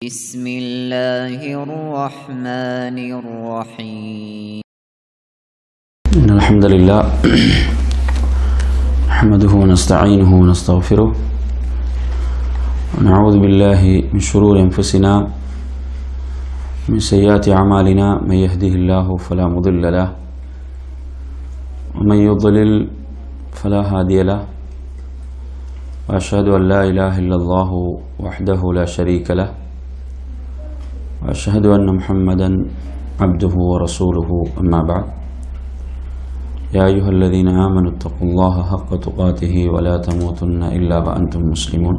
بسم الله الرحمن الرحيم إن الحمد لله نحمده ونستعينه ونستغفره ونعوذ بالله من شرور أنفسنا من سيئات أعمالنا من يهده الله فلا مضل له ومن يضلل فلا هادي له وأشهد أن لا إله إلا الله وحده لا شريك له وأشهد أن محمدا عبده ورسوله أما بعد يا أيها الذين آمنوا اتقوا الله حق تقاته ولا تموتن إلا وأنتم مسلمون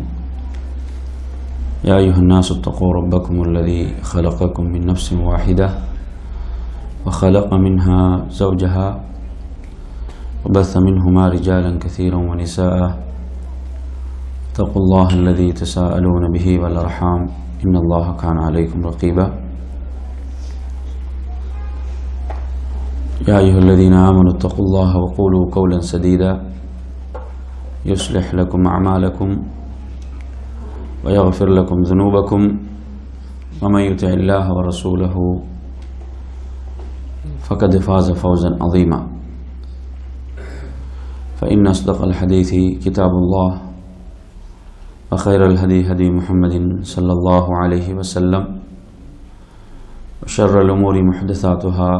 يا أيها الناس اتقوا ربكم الذي خلقكم من نفس واحدة وخلق منها زوجها وبث منهما رجالا كثيرا ونساء اتقوا الله الذي تساءلون به والأرحام إن الله كان عليكم رقيبا يا أيها الذين آمنوا اتقوا الله وقولوا قولا سديدا يصلح لكم أعمالكم ويغفر لكم ذنوبكم ومن يطع الله ورسوله فقد فاز فوزا عظيما فإن أصدق الحديث كتاب الله وخير الهدي هدي محمد صلى الله عليه وسلم وشر الأمور محدثاتها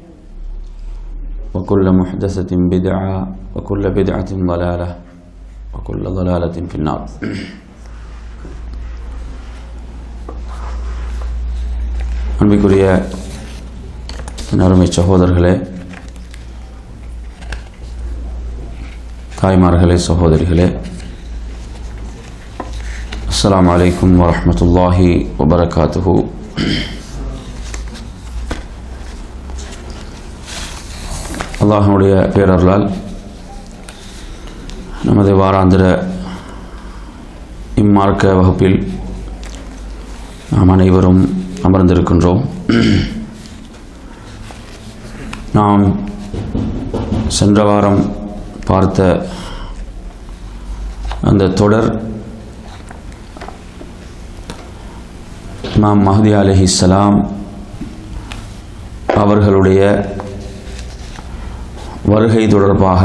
وكل محدثة بدعة وكل بدعة ضلالة وكل ضلالة في النار அன்பிற்குரிய அருமை சகோதரர்களே தாய்மார்களே சகோதரிகளே அஸ்ஸலாமு அலைக்கும் வரஹ்மத்துல்லாஹி வபரகாத்துஹு அல்லாஹனுடைய பேரர்களால் நமது வாராந்திர இம்மார்க்க வகுப்பில் நாம் அனைவரும் அமர்ந்திருக்கின்றோம் நாம் சென்ற வாரம் பார்த்த அந்த தொடர் இமாம் மஹதி அலஹிஸ்லாம் அவர்களுடைய வருகை தொடர்பாக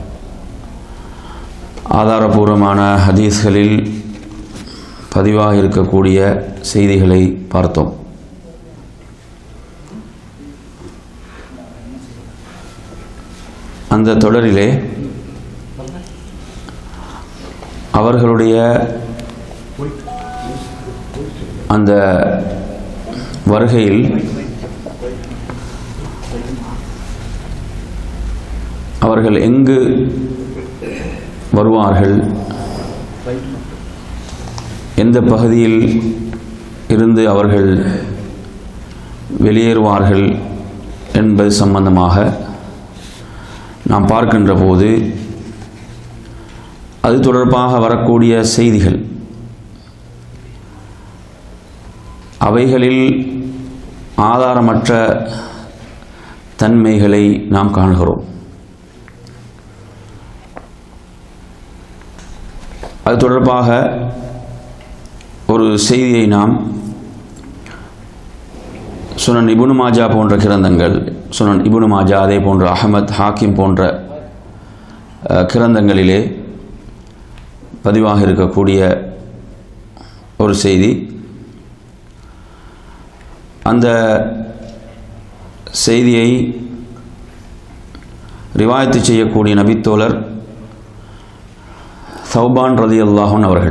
ஆதாரபூர்வமான ஹதீஸ்களில் பதிவாக இருக்கக்கூடிய செய்திகளை பார்த்தோம் அந்த தொடரிலே அவர்களுடைய அந்த வருகையில் அவர்கள் எங்கு வருவார்கள் எந்த பகுதியில் இருந்து அவர்கள் வெளியேறுவார்கள் என்பது சம்பந்தமாக நாம் பார்க்கின்ற போது அது தொடர்பாக வரக்கூடிய செய்திகள் அவைகளில் ஆதாரமற்ற தன்மைகளை நாம் காண்கிறோம் அது தொடர்பாக ஒரு செய்தியை நாம் சுனன் இபுனு மாஜா போன்ற கிரந்தங்கள் சுனன் இபுனு மாஜா அதே போன்ற அகமத் ஹாக்கிம் போன்ற கிரந்தங்களிலே பதிவாக இருக்கக்கூடிய ஒரு செய்தி அந்த செய்தியை ரிவாயத்து செய்யக்கூடிய நபித்தோழர் சௌபான் ரதி அல்லாஹன் அவர்கள்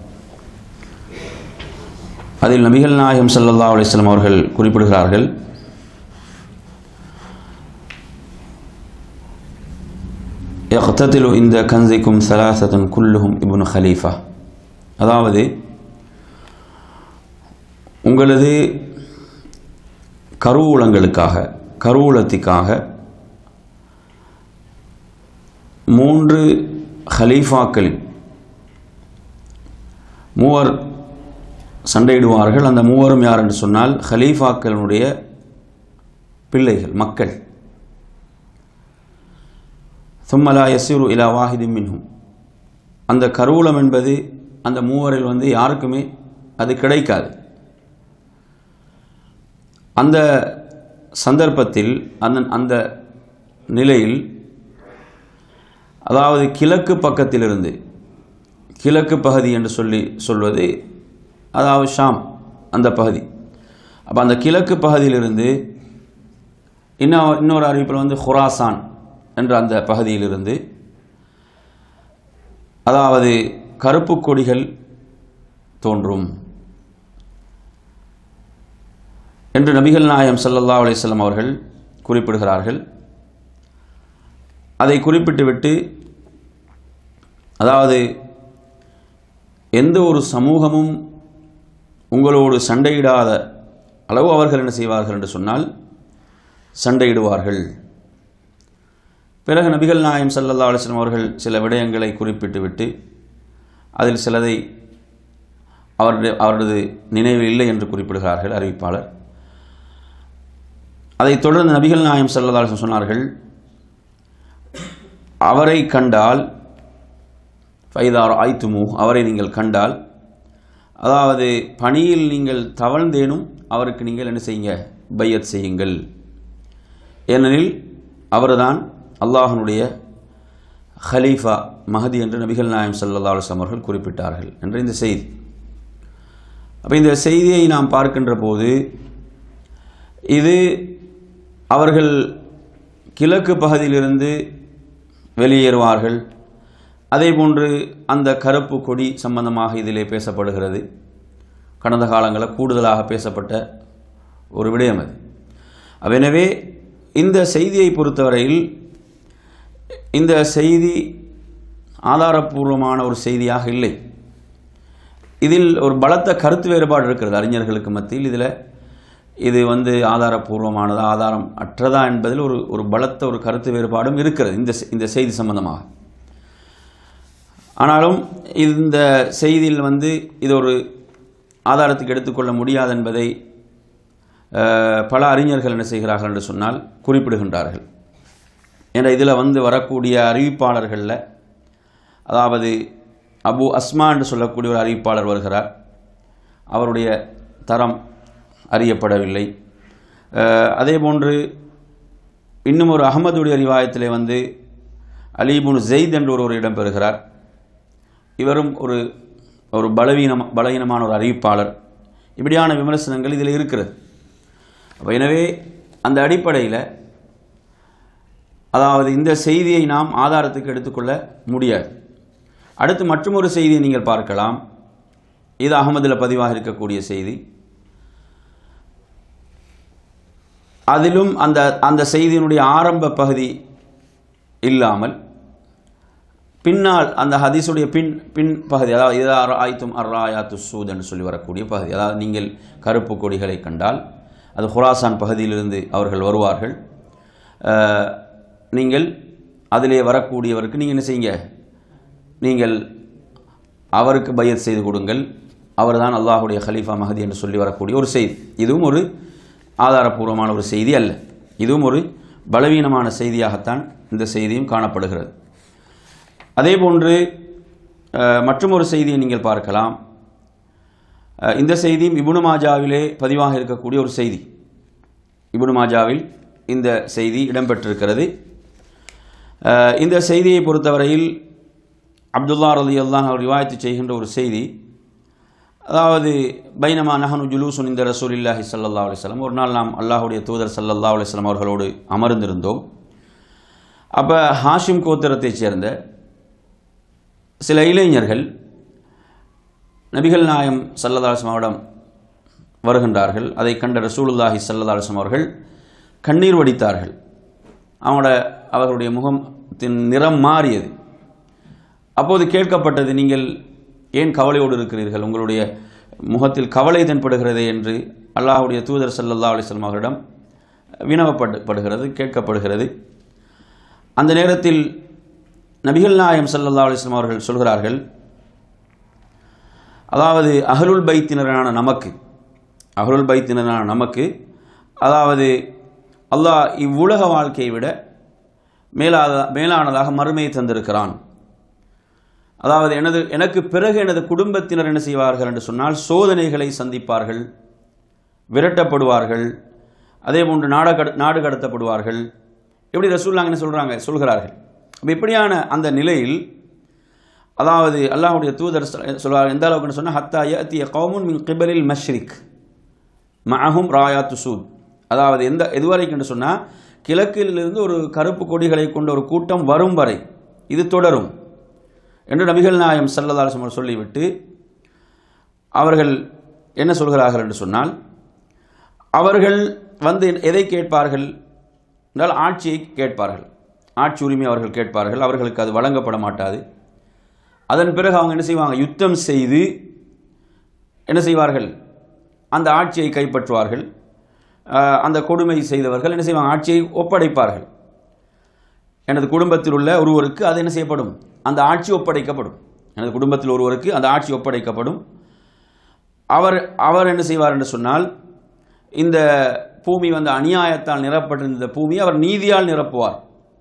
அதில் நபிகள் நாயகம் சல்லல்லா அலிஸ்லாம் அவர்கள் குறிப்பிடுகிறார்கள் எக்தத்திலு இந்த கன்சிக்கும் சலாசத்தன் குல்லுகும் இபுன் ஹலீஃபா அதாவது உங்களது கருவூலங்களுக்காக கருவூலத்திற்காக மூன்று ஹலீஃபாக்களின் மூவர் சண்டையிடுவார்கள் அந்த மூவரும் யார் என்று சொன்னால் ஹலீஃபாக்களுடைய பிள்ளைகள் மக்கள் சும்மலா யசீரு இலா வாஹிதி மின்ஹும் அந்த கருவூலம் என்பது அந்த மூவரில் வந்து யாருக்குமே அது கிடைக்காது அந்த சந்தர்ப்பத்தில் அந்த அந்த நிலையில் அதாவது கிழக்கு பக்கத்திலிருந்து கிழக்கு பகுதி என்று சொல்லி சொல்வது அதாவது ஷாம் அந்த பகுதி அப்போ அந்த கிழக்கு பகுதியிலிருந்து இன்னும் இன்னொரு அறிவிப்பில் வந்து ஹுராசான் என்ற அந்த பகுதியிலிருந்து அதாவது கருப்பு கொடிகள் தோன்றும் என்று நபிகள் நாயம் ஸல்லல்லாஹு அலைஹி வஸல்லம் அவர்கள் குறிப்பிடுகிறார்கள் அதை குறிப்பிட்டுவிட்டு அதாவது எந்த ஒரு சமூகமும் உங்களோடு சண்டையிடாத அளவு அவர்கள் என்ன செய்வார்கள் என்று சொன்னால் சண்டையிடுவார்கள் பிறகு நபிகள் நாயம் ஸல்லல்லாஹு அலைஹி வஸல்லம் அவர்கள் சில விடயங்களை குறிப்பிட்டுவிட்டு அதில் சிலதை அவருடைய அவரது நினைவில் இல்லை என்று குறிப்பிடுகிறார்கள் அறிவிப்பாளர் அதைத் தொடர்ந்து நபிகள் நாயம் ஸல்லல்லாஹு அலைஹி வஸல்லம் சொன்னார்கள் அவரை கண்டால் ஃபைதார் ஆய்த்துமு அவரை நீங்கள் கண்டால் அதாவது பணியில் நீங்கள் தவழ்ந்தேனும் அவருக்கு நீங்கள் என்ன செய்யுங்க பையத் செய்யுங்கள் ஏனெனில் அவர்தான் அல்லாஹனுடைய ஹலீஃபா மஹதி என்று நபிகள் நாயம் ஸல்லல்லாஹு அலைஹி வஸல்லம் அவர்கள் குறிப்பிட்டார்கள் என்ற இந்த செய்தி அப்போ இந்த செய்தியை நாம் பார்க்கின்ற போது இது அவர்கள் கிழக்கு பகுதியிலிருந்து வெளியேறுவார்கள் அதே போன்று அந்த கருப்பு கொடி சம்பந்தமாக இதிலே பேசப்படுகிறது கடந்த காலங்களில் கூடுதலாக பேசப்பட்ட ஒரு விடயம் அது அப்ப எனவே இந்த செய்தியை பொறுத்தவரையில் இந்த செய்தி ஆதாரபூர்வமான ஒரு செய்தியாக இல்லை இதில் ஒரு பலத்த கருத்து வேறுபாடு இருக்கிறது அறிஞர்களுக்கு மத்தியில் இதில் இது வந்து ஆதாரபூர்வமானதா ஆதாரம் அற்றதா என்பதில் ஒரு ஒரு பலத்த ஒரு கருத்து வேறுபாடும் இருக்கிறது இந்த செ- இந்த செய்தி சம்பந்தமாக ஆனாலும் இந்த செய்தியில் வந்து இது ஒரு ஆதாரத்துக்கு எடுத்துக்கொள்ள முடியாது என்பதை அஹ், பல அறிஞர்கள் என்ன செய்கிறார்கள் என்று சொன்னால் குறிப்பிடுகின்றார்கள் என்ற இதில் வந்து வரக்கூடிய அறிவிப்பாளர்களில் அதாவது அபு அஸ்மா என்று சொல்லக்கூடிய ஒரு அறிவிப்பாளர் வருகிறார் அவருடைய தரம் அறியப்படவில்லை அஹ், அதே போன்று இன்னும் ஒரு அகமதுடைய ரிவாயத்திலே வந்து அலீபுன் ஜெயித் என்று ஒருவர் இடம்பெறுகிறார் இவரும் ஒரு ஒரு பலவீனம் பலவீனமான ஒரு அறிவிப்பாளர் இப்படியான விமர்சனங்கள் இதில் இருக்கிறது அப்ப எனவே அந்த அடிப்படையில் அதாவது இந்த செய்தியை நாம் ஆதாரத்துக்கு எடுத்துக்கொள்ள முடியாது அடுத்து மற்றொரு செய்தியை நீங்கள் பார்க்கலாம் இது அகமதில் பதிவாக இருக்கக்கூடிய செய்தி அதிலும் அந்த அந்த செய்தியினுடைய ஆரம்ப பகுதி இல்லாமல் பின்னால் அந்த ஹதீஸுடைய பின் பின் பகுதி அதாவது இதா ஆய்த்தும் அர்ராயாத்து சூத் என்று சொல்லி வரக்கூடிய பகுதி அதாவது நீங்கள் கருப்பு கொடிகளை கண்டால் அது ஹுராசான் பகுதியிலிருந்து அவர்கள் வருவார்கள் அஹ், நீங்கள் அதிலே வரக்கூடியவருக்கு நீங்கள் என்ன செய்யுங்க நீங்கள் அவருக்கு பையத் செய்து கொடுங்கள் அவர்தான் அல்லாஹுடைய ஹலீஃபா மஹதி என்று சொல்லி வரக்கூடிய ஒரு செய்தி இதுவும் ஒரு ஆதாரபூர்வமான ஒரு செய்தி அல்ல இதுவும் ஒரு பலவீனமான செய்தியாகத்தான் இந்த செய்தியும் காணப்படுகிறது அதே போன்று அஹ், மற்றும் ஒரு செய்தியை நீங்கள் பார்க்கலாம் அஹ், இந்த செய்தியும் இபுனு மாஜாவிலே பதிவாக இருக்கக்கூடிய ஒரு செய்தி இபுனு மாஜாவில் இந்த செய்தி இடம்பெற்றிருக்கிறது அஹ், இந்த செய்தியை பொறுத்தவரையில் அப்துல்லா ரலி அல்லாஹ் அவர் ரிவாயத்து செய்கின்ற ஒரு செய்தி அதாவது பைனமா நஹனு ஜுலூசுன் இந்த ரசூலில்லாஹி ஸல்லல்லாஹு அலைஹி வஸல்லம் ஒரு நாள் நாம் அல்லாஹ்வுடைய தூதர் ஸல்லல்லாஹு அலைஹி வஸல்லம் அவர்களோடு அமர்ந்திருந்தோம் அப்போ ஹாஷிம் கோத்திரத்தைச் சேர்ந்த சில இளைஞர்கள் நபிகள் நாயம் சல்லதாசமாவிடம் வருகின்றார்கள் அதை கண்ட ரசூலுல்லாஹி சல்லதாசம் அவர்கள் கண்ணீர் வடித்தார்கள் அவங்களோட அவர்களுடைய முகத்தின் நிறம் மாறியது அப்போது கேட்கப்பட்டது நீங்கள் ஏன் கவலையோடு இருக்கிறீர்கள் உங்களுடைய முகத்தில் கவலை தென்படுகிறதே என்று அல்லாஹ்வுடைய தூதர் ஸல்லல்லாஹு அலைஹி வஸல்லம் அவர்களிடம் வினவப்படுகிறது கேட்கப்படுகிறது அந்த நேரத்தில் நபிகள் நாயம் ஸல்லல்லாஹு அலைஹி வஸல்லம் அவர்கள் சொல்கிறார்கள் அதாவது அஹ்லுல் பைத்தினரான நமக்கு அஹ்லுல் பைத்தினரான நமக்கு அதாவது அல்லாஹ் இவ்வுலக வாழ்க்கையை விட மேலாத மேலானதாக மறுமையை தந்திருக்கிறான் அதாவது எனது எனக்கு பிறகு எனது குடும்பத்தினர் என்ன செய்வார்கள் என்று சொன்னால் சோதனைகளை சந்திப்பார்கள் விரட்டப்படுவார்கள் அதே போன்று நாட கட நாடு கடத்தப்படுவார்கள் எப்படி ரசூல்லாங்க என்ன சொல்கிறாங்க சொல்கிறார்கள் அப்ப இப்படியான அந்த நிலையில் அதாவது அல்லாஹ்வுடைய தூதர் சொல்- சொல்வார் எந்த அளவுக்குன்னு சொன்னால் ஹத்தா யத்திய கௌமுன் மின் கிபலில் மஷ்ரிக் மஅஹும் ராயாத்து சூத் அதாவது எந்த எதுவரைக்குன்னு சொன்னால் கிழக்கிலிருந்து ஒரு கருப்பு கொடிகளை கொண்ட ஒரு கூட்டம் வரும் வரை இது தொடரும் என்று நபிகள் நாயம் சல்லதாசம் சொல்லிவிட்டு அவர்கள் என்ன சொல்கிறார்கள் என்று சொன்னால் அவர்கள் வந்து எதை கேட்பார்கள் என்றால் ஆட்சியை கேட்பார்கள் ஆட்சி உரிமை அவர்கள் கேட்பார்கள் அவர்களுக்கு அது வழங்கப்பட மாட்டாது அதன் பிறகு அவங்க என்ன செய்வாங்க யுத்தம் செய்து என்ன செய்வார்கள் அந்த ஆட்சியை கைப்பற்றுவார்கள் ஆஹ் அந்த கொடுமை செய்தவர்கள் என்ன செய்வாங்க ஆட்சியை ஒப்படைப்பார்கள் எனது குடும்பத்தில் உள்ள ஒருவருக்கு அது என்ன செய்யப்படும் அந்த ஆட்சி ஒப்படைக்கப்படும் எனது குடும்பத்தில் ஒருவருக்கு அந்த ஆட்சி ஒப்படைக்கப்படும் அவர் அவர் என்ன செய்வார் என்று சொன்னால் இந்த பூமி வந்து அநியாயத்தால் நிரப்பட்டிருந்த பூமி அவர் நீதியால் நிரப்புவார்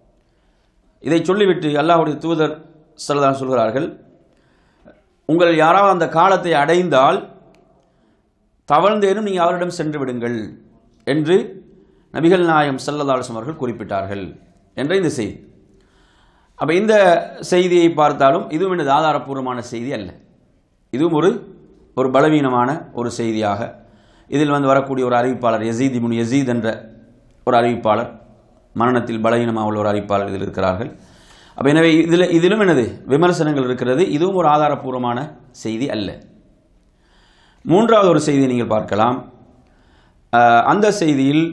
இதை சொல்லிவிட்டு அல்லாஹ்வுடைய தூதர் சல்லல்லாஹு சொல்கிறார்கள் உங்கள் யாராவது அந்த காலத்தை அடைந்தால் தவழ்ந்தேனும் நீங்கள் அவரிடம் சென்று விடுங்கள் என்று நபிகள் நாயம் சல்லல்லாஹு அவர்கள் குறிப்பிட்டார்கள் என்ற இந்த செய்தி அப்போ இந்த செய்தியை பார்த்தாலும் இதுவும் எனது ஆதாரப்பூர்வமான செய்தி அல்ல இதுவும் ஒரு ஒரு பலவீனமான ஒரு செய்தியாக இதில் வந்து வரக்கூடிய ஒரு அறிவிப்பாளர் யசீத் இப்னு யசீத் என்ற ஒரு அறிவிப்பாளர் மரணத்தில் பலவீனமாக உள்ள ஒரு அறிவிப்பாளர் இதில் இருக்கிறார்கள் அப்போ எனவே இதில் இதிலும் எனது விமர்சனங்கள் இருக்கிறது இதுவும் ஒரு ஆதாரப்பூர்வமான செய்தி அல்ல மூன்றாவது ஒரு செய்தியை நீங்கள் பார்க்கலாம் அஹ், அந்த செய்தியில்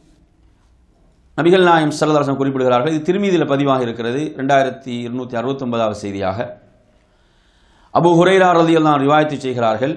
நபிகள் நாயம் சல்லதாசன் குறிப்பிடுகிறார்கள் இது திருமீதியில் பதிவாக இருக்கிறது ரெண்டாயிரத்தி இருநூற்றி அறுபத்தொன்பதாவது செய்தியாக அபு ஹுரைரா ரலியல்லாஹு அன்ஹு ரிவாயத்து செய்கிறார்கள்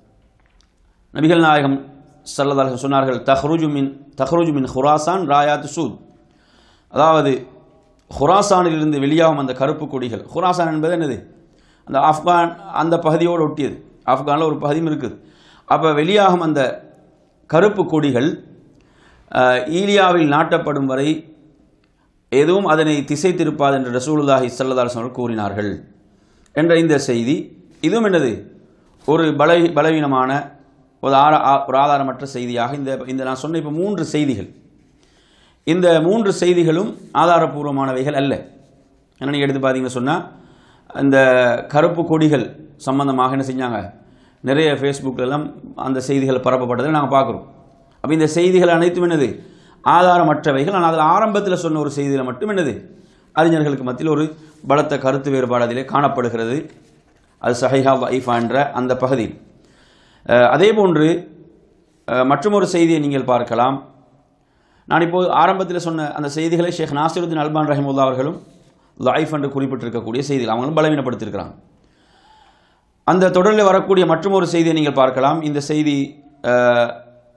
நபிகள் நாயகம் சல்லதாசன் சொன்னார்கள் தஹ்ருஜு மின் தஹ்ருஜு மின் ஹுராசான் ராயாத் சூத் அதாவது ஹுராசானிலிருந்து வெளியாகும் அந்த கருப்பு கொடிகள் ஹுராசான் என்பது என்னது அந்த ஆப்கான் அந்த பகுதியோடு ஒட்டியது ஆப்கானில் ஒரு பகுதியும் இருக்குது அப்போ வெளியாகும் அந்த கருப்பு கொடிகள் அஹ், ஈலியாவில் நாட்டப்படும் வரை எதுவும் அதனை திசை திருப்பாது என்று ரசூலுல்லாஹி ஸல்லல்லாஹு அலைஹி வஸல்லம் கூறினார்கள் என்ற இந்த செய்தி இதுவும் என்னது ஒரு பல பலவீனமான ஒரு ஆர ஆ- ஒரு ஆதாரமற்ற செய்தியாக இந்த இந்த நான் சொன்ன இப்போ மூன்று செய்திகள் இந்த மூன்று செய்திகளும் ஆதாரபூர்வமானவைகள் அல்ல ஏன்னா நீங்கள் எடுத்து பார்த்தீங்கன்னு சொன்னால் இந்த கருப்பு கொடிகள் சம்பந்தமாக என்ன செஞ்சாங்க நிறைய ஃபேஸ்புக்கில் எல்லாம் அந்த செய்திகள் பரப்பப்பட்டதை நாங்கள் பார்க்குறோம் அப்போ இந்த செய்திகள் அனைத்தும் என்னது ஆதாரமற்றவைகள் ஆனால் அதில் ஆரம்பத்தில் சொன்ன ஒரு செய்தியில் மட்டும் என்னது அறிஞர்களுக்கு மத்தியில் ஒரு பலத்த கருத்து வேறுபாடு அதிலே காணப்படுகிறது அது சஹைஹா வைஃபா என்ற அந்த பகுதியில் அஹ், அதே போன்று அஹ், மற்றுமொரு செய்தியை நீங்கள் பார்க்கலாம் நான் இப்போது ஆரம்பத்தில் சொன்ன அந்த செய்திகளை ஷேக் நாசிருத்தின் அல்பான் ரஹிமுல்லா அவர்களும் லைஃப் என்று குறிப்பிட்டிருக்கக்கூடிய செய்திகள் அவங்களும் பலவீனப்படுத்தியிருக்கிறாங்க அந்த தொடரில் வரக்கூடிய மற்றொரு செய்தியை நீங்கள் பார்க்கலாம் இந்த செய்தி அஹ்,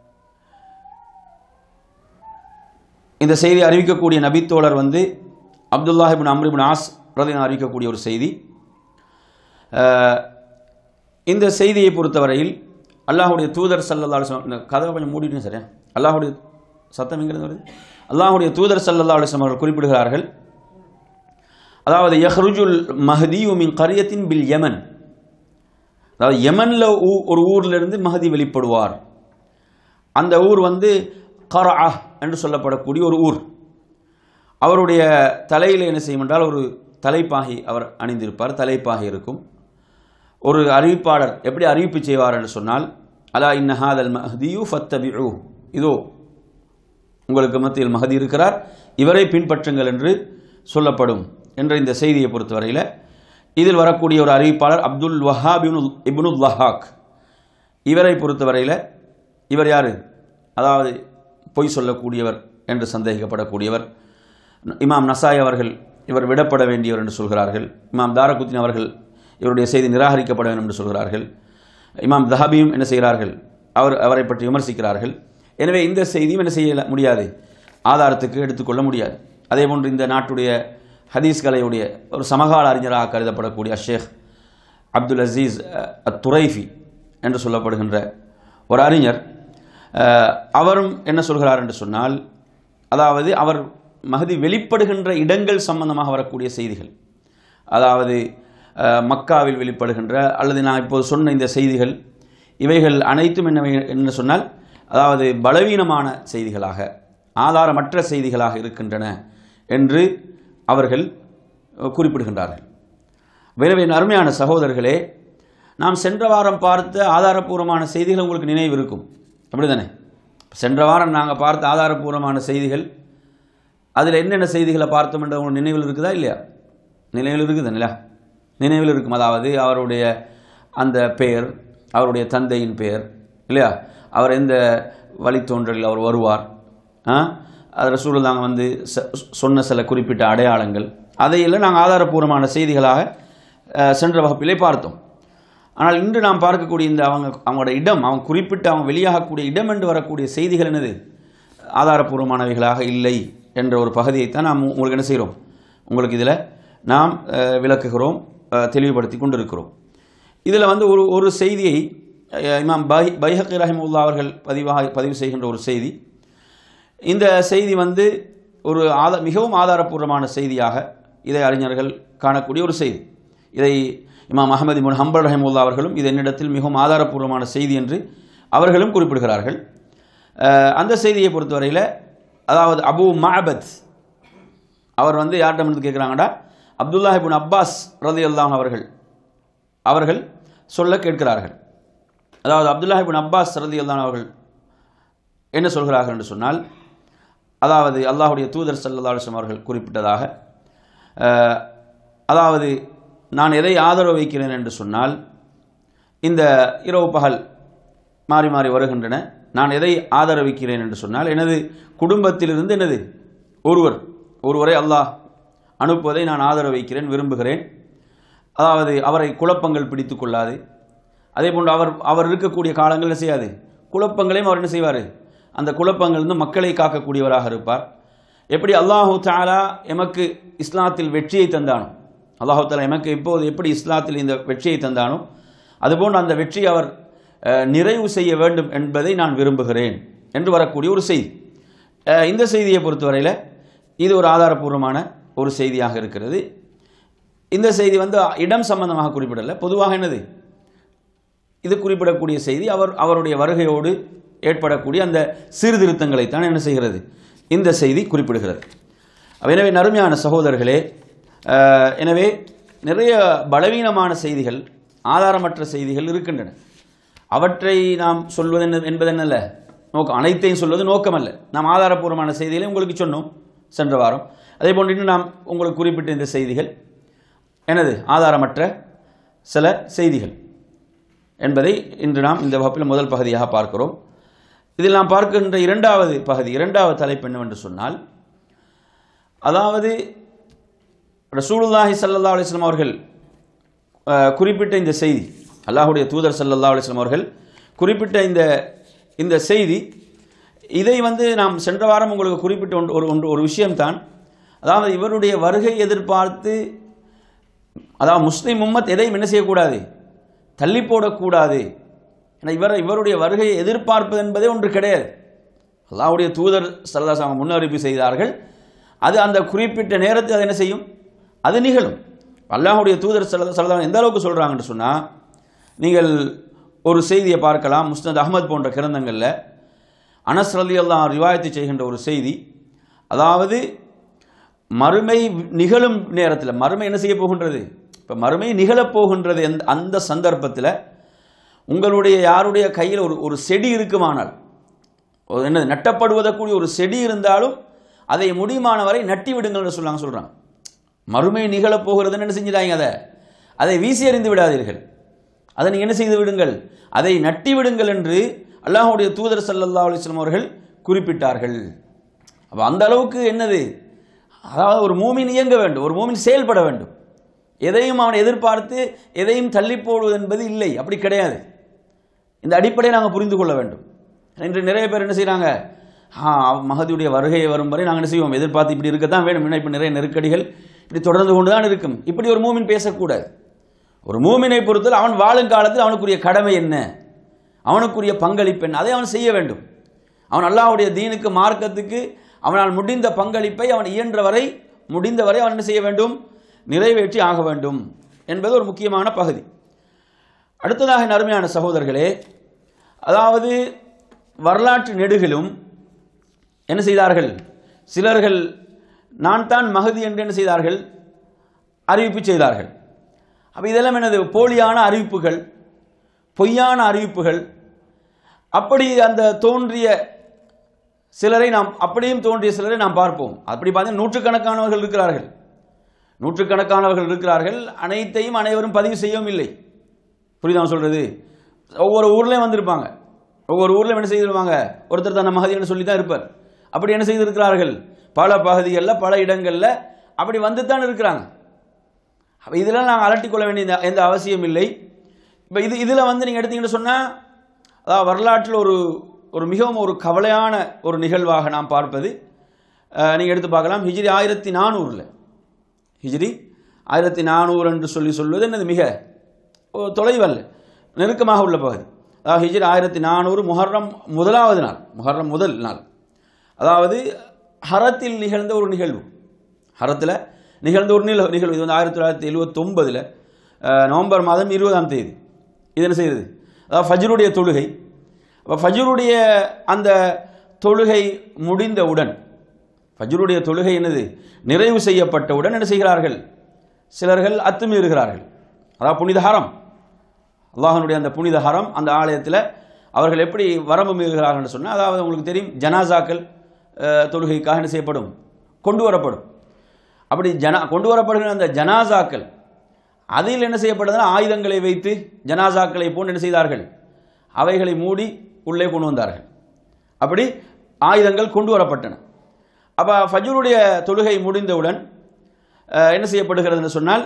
இந்த செய்தி அறிவிக்கக்கூடிய நபித்தோழர் வந்து அப்துல்லாஹிபின் அம்ரிபின் ஆஸ் ரலின் அறிவிக்கக்கூடிய ஒரு செய்தி அஹ், இந்த செய்தியை பொறுத்தவரையில் அல்லாஹுடைய தூதர் சல்லல்லா அலிஸ்லாம் இந்த கதவை கொஞ்சம் மூடிட்டு சரியா அல்லாஹுடைய சத்தம் எங்கிருந்து வருது அல்லாஹுடைய தூதர் சல்லல்லா அலிஸ்லாம் அவர்கள் குறிப்பிடுகிறார்கள் அதாவது யஹ்ருஜுல் மஹதியு மின் கரியத்தின் பில் யமன் அதாவது யமன்ல ஊ- ஒரு ஊர்ல இருந்து மஹதி வெளிப்படுவார் அந்த ஊர் வந்து கரா என்று சொல்லப்படக்கூடிய ஒரு ஊர் அவருடைய தலையில் என்ன செய்யும் என்றால் ஒரு தலைப்பாகி அவர் அணிந்திருப்பார் தலைப்பாகி இருக்கும் ஒரு அறிவிப்பாளர் எப்படி அறிவிப்பு செய்வார் என்று சொன்னால் அலா இன்னஹாதல் மஹதியு ஃபத்தபிஉ இதோ உங்களுக்கு மத்தியில் மஹதி இருக்கிறார் இவரை பின்பற்றுங்கள் என்று சொல்லப்படும் என்ற இந்த செய்தியை பொறுத்தவரையில் இதில் வரக்கூடிய ஒரு அறிவிப்பாளர் அப்துல் வஹாப் இப்னு- இப்னுல் லஹாக் இவரை பொறுத்தவரையில் இவர் யார் அதாவது பொய் சொல்லக்கூடியவர் என்று சந்தேகிக்கப்படக்கூடியவர் இமாம் நசாய் அவர்கள் இவர் விடப்பட வேண்டியவர் என்று சொல்கிறார்கள் இமாம் தாரகுத்தின் அவர்கள் இவருடைய செய்தி நிராகரிக்கப்பட வேண்டும் என்று சொல்கிறார்கள் இமாம் தஹாபியும் என்ன செய்கிறார்கள் அவர் அவரை பற்றி விமர்சிக்கிறார்கள் எனவே இந்த செய்தியும் என்ன செய்ய முடியாது ஆதாரத்துக்கு எடுத்துக்கொள்ள முடியாது அதே போன்று இந்த நாட்டுடைய ஹதீஸ் கலையுடைய ஒரு சமகால அறிஞராக கருதப்படக்கூடிய ஷேக் அப்துல் அசீஸ் அஹ், அத் துரைஃபி என்று சொல்லப்படுகின்ற ஒரு அறிஞர் அஹ், அவரும் என்ன சொல்கிறார் என்று சொன்னால் அதாவது அவர் மகதி வெளிப்படுகின்ற இடங்கள் சம்பந்தமாக வரக்கூடிய செய்திகள் அதாவது அஹ், மக்காவில் வெளிப்படுகின்ற அல்லது நான் இப்போது சொன்ன இந்த செய்திகள் இவைகள் அனைத்தும் என்ன என்ன சொன்னால் அதாவது பலவீனமான செய்திகளாக ஆதாரமற்ற செய்திகளாக இருக்கின்றன என்று அவர்கள் அஹ், குறிப்பிடுகின்றார்கள் எனவே என் அருமையான சகோதரர்களே நாம் சென்ற வாரம் பார்த்த ஆதாரபூர்வமான செய்திகள் உங்களுக்கு நினைவு இருக்கும் அப்படிதானே சென்ற வாரம் நாங்கள் பார்த்த ஆதாரபூர்வமான செய்திகள் அதில் என்னென்ன செய்திகளை பார்த்தோம் என்ற உங்களுக்கு நினைவில் இருக்குதா இல்லையா நினைவில் இருக்குது இல்லையா நினைவில் இருக்கும் அதாவது அவருடைய அந்த பெயர் அவருடைய தந்தையின் பெயர் இல்லையா அவர் எந்த வழித்தோன்றலில் அவர் வருவார் ஆ அது ரசூலுல்லாங்க வந்து ச- சொன்ன சில குறிப்பிட்ட அடையாளங்கள் அதையெல்லாம் நாங்கள் ஆதாரபூர்வமான செய்திகளாக அஹ், சென்ற வகுப்பிலே பார்த்தோம் ஆனால் இன்று நாம் பார்க்கக்கூடிய இந்த அவங்க அவங்களோட இடம் அவங்க குறிப்பிட்ட அவங்க வெளியாகக்கூடிய இடம் என்று வரக்கூடிய செய்திகள் என்னது ஆதாரபூர்வமானவைகளாக இல்லை என்ற ஒரு பகுதியைத்தான் நாம் உங்களுக்கு என்ன செய்கிறோம் உங்களுக்கு இதில் நாம் அஹ், விளக்குகிறோம் அஹ், தெளிவுபடுத்தி கொண்டிருக்கிறோம் இதில் வந்து ஒரு ஒரு செய்தியை அஹ், இமாம் பை பைஹக்கி ரஹிமுல்லா அவர்கள் பதிவாக பதிவு செய்கின்ற ஒரு செய்தி இந்த செய்தி வந்து ஒரு ஆத மிகவும் ஆதாரபூர்வமான செய்தியாக இதை அறிஞர்கள் காணக்கூடிய ஒரு செய்தி இதை இமாம் அகமது முன் ஹம்பல் ரஹிமுல்லா அவர்களும் இது என்னிடத்தில் மிகவும் ஆதாரபூர்வமான செய்தி என்று அவர்களும் குறிப்பிடுகிறார்கள் அஹ், அந்த செய்தியை பொறுத்தவரையில் அதாவது அபு மஅபத் அவர் வந்து யார்கிட்ட வந்து கேட்குறாங்கடா அப்துல்லாஹிபின் அப்பாஸ் ரதி அவர்கள் அவர்கள் சொல்ல கேட்கிறார்கள் அதாவது அப்துல்லாஹிபின் அப்பாஸ் ரதி அவர்கள் என்ன சொல்கிறார்கள் என்று சொன்னால் அதாவது அல்லாஹுடைய தூதர் சல்லா அலுவலம் அவர்கள் குறிப்பிட்டதாக அஹ், அதாவது நான் எதை ஆதரவு வைக்கிறேன் என்று சொன்னால் இந்த இரவு பகல் மாறி மாறி வருகின்றன நான் எதை ஆதரவிக்கிறேன் என்று சொன்னால் எனது குடும்பத்திலிருந்து எனது ஒருவர் ஒருவரை அல்லாஹ் அனுப்புவதை நான் ஆதரவு வைக்கிறேன் விரும்புகிறேன் அதாவது அவரை குழப்பங்கள் பிடித்து கொள்ளாது அதே போன்று அவர் அவர் இருக்கக்கூடிய காலங்கள் என்ன செய்யாது குழப்பங்களையும் அவர் என்ன செய்வார் அந்த குழப்பங்களிலிருந்து மக்களை காக்கக்கூடியவராக இருப்பார் எப்படி அல்லாஹு தாலா எமக்கு இஸ்லாத்தில் வெற்றியை தந்தானோ அல்லாஹு தாலா எமக்கு இப்போது எப்படி இஸ்லாத்தில் இந்த வெற்றியை தந்தானோ அதுபோன்று அந்த வெற்றி அவர் அஹ், நிறைவு செய்ய வேண்டும் என்பதை நான் விரும்புகிறேன் என்று வரக்கூடிய ஒரு செய்தி அஹ், இந்த செய்தியை பொறுத்தவரையில் இது ஒரு ஆதாரபூர்வமான ஒரு செய்தியாக இருக்கிறது இந்த செய்தி வந்து இடம் சம்பந்தமாக குறிப்பிடல பொதுவாக என்னது இது குறிப்பிடக்கூடிய செய்தி அவர் அவருடைய வருகையோடு ஏற்படக்கூடிய அந்த சீர்திருத்தங்களைத்தான் என்ன செய்கிறது இந்த செய்தி குறிப்பிடுகிறது எனவே நறுமையான சகோதரர்களே அஹ், எனவே நிறைய பலவீனமான செய்திகள் ஆதாரமற்ற செய்திகள் இருக்கின்றன அவற்றை நாம் சொல்வது என்ன என்பதென்னல்ல நோக்கம் அனைத்தையும் சொல்வது நோக்கமல்ல நாம் ஆதாரபூர்வமான செய்திகளை உங்களுக்கு சொன்னோம் சென்ற வாரம் அதே போன்று இன்னும் நாம் உங்களுக்கு குறிப்பிட்ட இந்த செய்திகள் எனது ஆதாரமற்ற சில செய்திகள் என்பதை இன்று நாம் இந்த வகுப்பில் முதல் பகுதியாக பார்க்கிறோம் இதில் நாம் பார்க்கின்ற இரண்டாவது பகுதி இரண்டாவது தலைப்பு என்னவென்று சொன்னால் அதாவது ரசூலுல்லாஹி ஸல்லல்லாஹு அலைஹி வஸல்லம் அவர்கள் அஹ், குறிப்பிட்ட இந்த செய்தி அல்லாஹ்வுடைய தூதர் ஸல்லல்லாஹு அலைஹி வஸல்லம் அவர்கள் குறிப்பிட்ட இந்த இந்த செய்தி இதை வந்து நாம் சென்ற வாரம் உங்களுக்கு குறிப்பிட்ட ஒன்று ஒரு ஒன்று ஒரு விஷயம்தான் அதாவது இவருடைய வருகை எதிர்பார்த்து அதாவது முஸ்லீம் உம்மத் எதையும் என்ன செய்யக்கூடாது தள்ளி போடக்கூடாது ஏன்னா இவர் இவருடைய வருகையை எதிர்பார்ப்பது என்பதே ஒன்று கிடையாது அல்லாஹ்வுடைய தூதர் சல்லாசாம முன்னறிவிப்பு செய்தார்கள் அது அந்த குறிப்பிட்ட நேரத்தில் அது என்ன செய்யும் அது நிகழும் அல்லாஹ்வுடைய தூதர் சல்லா சல்லா எந்த அளவுக்கு சொல்கிறாங்கன்னு சொன்னால் நீங்கள் ஒரு செய்தியை பார்க்கலாம் முஸ்னத் அஹ்மத் போன்ற கிரந்தங்களில் அனஸ் ரலி அல்லாஹ் ரிவாயத்தை செய்கின்ற ஒரு செய்தி அதாவது மறுமை நிகழும் நேரத்தில் மறுமை என்ன செய்ய போகின்றது இப்போ மறுமை நிகழப் போகின்றது அந்த அந்த சந்தர்ப்பத்தில் உங்களுடைய யாருடைய கையில் ஒரு ஒரு செடி இருக்குமானால் ஒரு என்னது நட்டப்படுவதற்குரிய ஒரு செடி இருந்தாலும் அதை முடியுமான வரை நட்டி விடுங்கள்னு சொல்லாங்க சொல்கிறாங்க மறுமை நிகழப் போகிறதுன்னு என்ன செஞ்சிடாங்க அதை அதை வீசி எறிந்து விடாதீர்கள் அதை நீங்கள் என்ன செய்து விடுங்கள் அதை நட்டி விடுங்கள் என்று அல்லாஹ்வுடைய தூதர் ஸல்லல்லாஹு அலைஹி வஸல்லம் அவர்கள் குறிப்பிட்டார்கள் அப்போ அந்த அளவுக்கு என்னது அதாவது ஒரு மூமின் இயங்க வேண்டும் ஒரு மூமின் செயல்பட வேண்டும் எதையும் அவன் எதிர்பார்த்து எதையும் தள்ளி போடுவது என்பது இல்லை அப்படி கிடையாது இந்த அடிப்படையை நாங்கள் புரிந்து கொள்ள வேண்டும் இன்று நிறைய பேர் என்ன செய்கிறாங்க ஆ மகதியுடைய வருகையை வரும் வரை நாங்கள் என்ன செய்வோம் எதிர்பார்த்து இப்படி இருக்கத்தான் வேணும் ஏன்னா இப்போ நிறைய நெருக்கடிகள் இப்படி தொடர்ந்து கொண்டு தான் இருக்கும் இப்படி ஒரு மூமின் பேசக்கூடாது ஒரு மூமினை பொறுத்தல் அவன் வாழும் காலத்தில் அவனுக்குரிய கடமை என்ன அவனுக்குரிய பங்களிப்பு என்ன அதை அவன் செய்ய வேண்டும் அவன் அல்லாஹ்வுடைய தீனுக்கு மார்க்கத்துக்கு அவனால் முடிந்த பங்களிப்பை அவன் இயன்ற வரை முடிந்த வரை அவன் என்ன செய்ய வேண்டும் நிறைவேற்றி ஆக வேண்டும் என்பது ஒரு முக்கியமான பகுதி அடுத்ததாக என் அருமையான சகோதரர்களே அதாவது வரலாற்று நெடுகிலும் என்ன செய்தார்கள் சிலர்கள் நான் தான் மகதி என்று என்ன செய்தார்கள் அறிவிப்பு செய்தார்கள் அப்போ இதெல்லாம் என்னது போலியான அறிவிப்புகள் பொய்யான அறிவிப்புகள் அப்படி அந்த தோன்றிய சிலரை நாம் அப்படியும் தோன்றிய சிலரை நாம் பார்ப்போம் அப்படி பார்த்தீங்கன்னா நூற்றுக்கணக்கானவர்கள் இருக்கிறார்கள் நூற்றுக்கணக்கானவர்கள் இருக்கிறார்கள் அனைத்தையும் அனைவரும் பதிவு செய்யவும் இல்லை புரியுதா நான் சொல்றது ஒவ்வொரு ஊர்லயும் வந்திருப்பாங்க ஒவ்வொரு ஊர்லயும் என்ன செய்திருப்பாங்க ஒருத்தர் தன்னை மகதின்னு சொல்லி தான் இருப்பார் அப்படி என்ன செய்திருக்கிறார்கள் பல பகுதிகளில் பல இடங்களில் அப்படி வந்து தான் இருக்கிறாங்க அப்போ இதெல்லாம் நாங்கள் அலட்டிக் கொள்ள வேண்டிய எந்த- எந்த அவசியம் இல்லை இப்போ இது இதில் வந்து நீங்கள் எடுத்தீங்கன்னு சொன்னால் அதாவது வரலாற்றில் ஒரு ஒரு மிகவும் ஒரு கவலையான ஒரு நிகழ்வாக நாம் பார்ப்பது நீங்கள் எடுத்து பார்க்கலாம் ஹிஜ்ரி ஆயிரத்தி நானூறில் ஹிஜ்ரி ஆயிரத்தி நானூறு என்று சொல்லி சொல்வது என்னது மிக ஒரு தொலைவல்ல நெருக்கமாக உள்ள பகுதி அதாவது ஹிஜ்ரி ஆயிரத்தி நானூறு முஹர்ரம் முதலாவது நாள் முஹர்ரம் முதல் நாள் அதாவது ஹரத்தில் நிகழ்ந்த ஒரு நிகழ்வு ஹரத்தில் நிகழ்ந்த ஒரு நிகழ்வு நிகழ்வு இது வந்து ஆயிரத்தி தொள்ளாயிரத்தி எழுபத்தொம்பதில் நவம்பர் மாதம் இருபதாம் தேதி இது என்ன செய்யுது அதாவது ஃபஜ்ருடைய தொழுகை அப்போ ஃபஜ்ருடைய அந்த தொழுகை முடிந்தவுடன் ஃபஜ்ருடைய தொழுகை என்னது நிறைவு செய்யப்பட்டவுடன் என்ன செய்கிறார்கள் சிலர்கள் அத்துமீறுகிறார்கள் அதாவது புனித ஹரம் அல்லாஹனுடைய அந்த புனித ஹரம் அந்த ஆலயத்தில் அவர்கள் எப்படி வரம்பு மீறுகிறார்கள் சொன்னால் அதாவது உங்களுக்கு தெரியும் ஜனாசாக்கள் அஹ், தொழுகைக்காக என்ன செய்யப்படும் கொண்டு வரப்படும் அப்படி ஜனா கொண்டு வரப்படுகிற அந்த ஜனாசாக்கள் அதில் என்ன செய்யப்பட்டதுன்னா ஆயுதங்களை வைத்து ஜனாசாக்களை போன்று என்ன செய்தார்கள் அவைகளை மூடி உள்ளே கொண்டு வந்தார்கள் அப்படி ஆயுதங்கள் கொண்டு வரப்பட்டன அப்போ ஃபஜ்ருடைய தொழுகை முடிந்தவுடன் அஹ், என்ன செய்யப்படுகிறதுன்னு சொன்னால்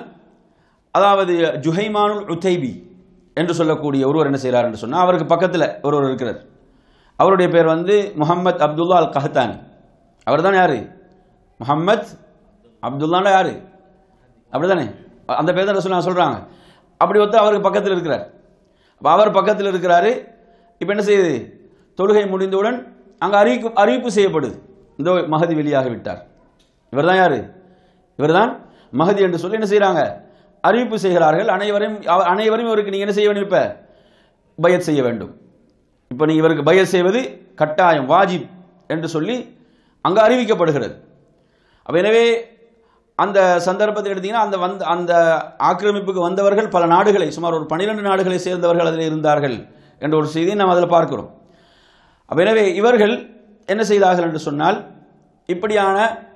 அதாவது ஜுஹைமானுல் உத்தைபி என்று சொல்லக்கூடிய ஒருவர் என்ன செய்கிறார் என்று சொன்னால் அவருக்கு பக்கத்தில் ஒருவர் இருக்கிறார் அவருடைய பேர் வந்து முஹம்மத் அப்துல்லா அல் கஹத்தானி அவர் தான் யாரு முஹம்மத் அப்துல்லாண்டா யாரு அப்படிதானே அந்த பேர் தான் சொல்ல சொல்றாங்க அப்படி ஒருத்தர் அவருக்கு பக்கத்தில் இருக்கிறார் அப்ப அவர் பக்கத்தில் இருக்கிறாரு இப்போ என்ன செய்யுது தொழுகை முடிந்தவுடன் அங்கே அறிவிப்பு அறிவிப்பு செய்யப்படுது இந்த மகதி வெளியாக விட்டார் இவர்தான் யாரு இவர்தான் மகதி என்று சொல்லி என்ன செய்றாங்க அறிவிப்பு செய்கிறார்கள் அனைவரையும் அவ- அனைவரும் இவருக்கு நீங்க என்ன செய்ய வேண்டும் இப்ப பயத் செய்ய வேண்டும் இப்போ நீங்க இவருக்கு பயத் செய்வது கட்டாயம் வாஜிப் என்று சொல்லி அங்க அறிவிக்கப்படுகிறது அப்ப எனவே அந்த சந்தர்ப்பத்தை எடுத்தீங்கன்னா அந்த வந்த அந்த ஆக்கிரமிப்புக்கு வந்தவர்கள் பல நாடுகளை சுமார் ஒரு பன்னிரெண்டு நாடுகளை சேர்ந்தவர்கள் அதில் இருந்தார்கள் என்ற ஒரு செய்தியை நாம் அதில் பார்க்கிறோம் அப்ப எனவே இவர்கள் என்ன செய்தார்கள் என்று சொன்னால் இப்படியான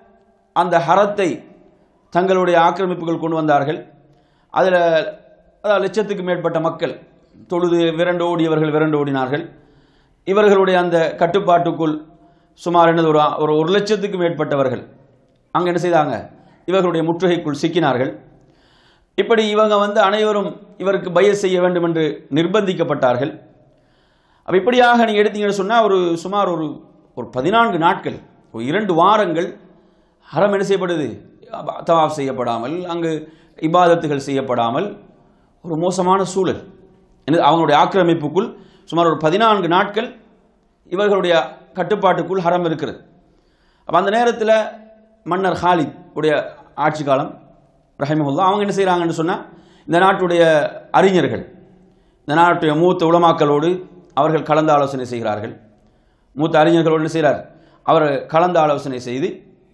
அந்த ஹரத்தை தங்களுடைய ஆக்கிரமிப்புகள் கொண்டு வந்தார்கள் அதில் அதாவது லட்சத்துக்கு மேற்பட்ட மக்கள் தொழுது விரண்டு ஓடியவர்கள் விரண்டு ஓடினார்கள் இவர்களுடைய அந்த கட்டுப்பாட்டுக்குள் சுமார் என்னது ஒரு ஒரு ஒரு லட்சத்துக்கு மேற்பட்டவர்கள் அங்கே என்ன செய்தாங்க இவர்களுடைய முற்றுகைக்குள் சிக்கினார்கள் இப்படி இவங்க வந்து அனைவரும் இவருக்கு பய செய்ய வேண்டும் என்று நிர்பந்திக்கப்பட்டார்கள் அப்ப இப்படியாக நீங்கள் எடுத்தீங்கன்னு சொன்னால் ஒரு சுமார் ஒரு ஒரு பதினான்கு நாட்கள் ஒரு இரண்டு வாரங்கள் ஹரம் என்ன செய்யப்படுது தவாப் செய்யப்படாமல் அங்கு இபாதத்துகள் செய்யப்படாமல் ஒரு மோசமான சூழல் என்னது அவங்களுடைய ஆக்கிரமிப்புக்குள் சுமார் ஒரு பதினான்கு நாட்கள் இவர்களுடைய கட்டுப்பாட்டுக்குள் ஹரம் இருக்கிறது அப்போ அந்த நேரத்தில் மன்னர் ஹாலித் உடைய ஆட்சி காலம் ரஹிமஹுல்லா அவங்க என்ன செய்கிறாங்கன்னு சொன்னால் இந்த நாட்டுடைய அறிஞர்கள் இந்த நாட்டுடைய மூத்த உலமாக்களோடு அவர்கள் கலந்து ஆலோசனை செய்கிறார்கள் மூத்த அறிஞர்களோடு என்ன செய்கிறார் அவர் கலந்து ஆலோசனை செய்து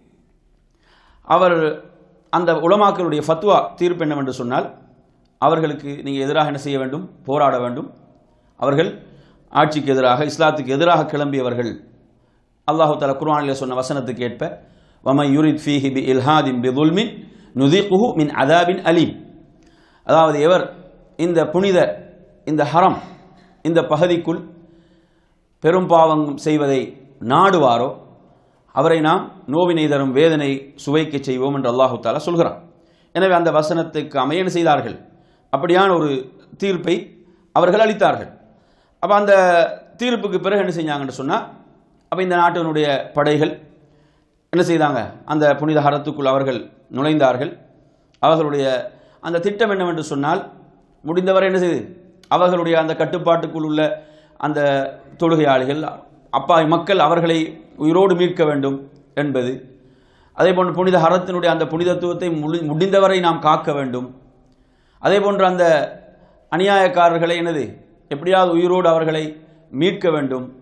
அவர் அந்த உலமாக்களுடைய ஃபத்வா தீர்ப்பு என்னவென்று சொன்னால் அவர்களுக்கு நீங்கள் எதிராக என்ன செய்ய வேண்டும் போராட வேண்டும் அவர்கள் ஆட்சிக்கு எதிராக இஸ்லாத்துக்கு எதிராக கிளம்பியவர்கள் அல்லாஹு தஆலா குர்ஆனிலே சொன்ன வசனத்துக்கு ஏற்ப வமை யுரித் ஃபீஹி பி இல்ஹாதின் பி துல்மின் நுதிகுஹு மின் அதாபின் அலீம் அதாவது எவர் இந்த புனித இந்த ஹரம் இந்த பகுதிக்குள் பெரும் பாவம் செய்வதை நாடுவாரோ அவரை நாம் நோவினை தரும் வேதனை சுவைக்க செய்வோம் என்று அல்லாஹு தாலா சொல்கிறான் எனவே அந்த வசனத்துக்கு அமைய என்ன செய்தார்கள் அப்படியான ஒரு தீர்ப்பை அவர்கள் அளித்தார்கள் அப்போ அந்த தீர்ப்புக்கு பிறகு என்ன செஞ்சாங்கன்னு சொன்னால் அப்போ இந்த நாட்டினுடைய படைகள் என்ன செய்தாங்க அந்த புனித ஹரத்துக்குள் அவர்கள் நுழைந்தார்கள் அவர்களுடைய அந்த திட்டம் என்னவென்று சொன்னால் முடிந்தவரை என்ன செய்து அவர்களுடைய அந்த கட்டுப்பாட்டுக்குள் உள்ள அந்த தொழுகையாளிகள் அப்பாவி மக்கள் அவர்களை உயிரோடு மீட்க வேண்டும் என்பது அதே போன்று புனித ஹரத்தினுடைய அந்த புனிதத்துவத்தை முடி- முடிந்தவரை நாம் காக்க வேண்டும் அதே போன்று அந்த அநியாயக்காரர்களை என்னது எப்படியாவது உயிரோடு அவர்களை மீட்க வேண்டும்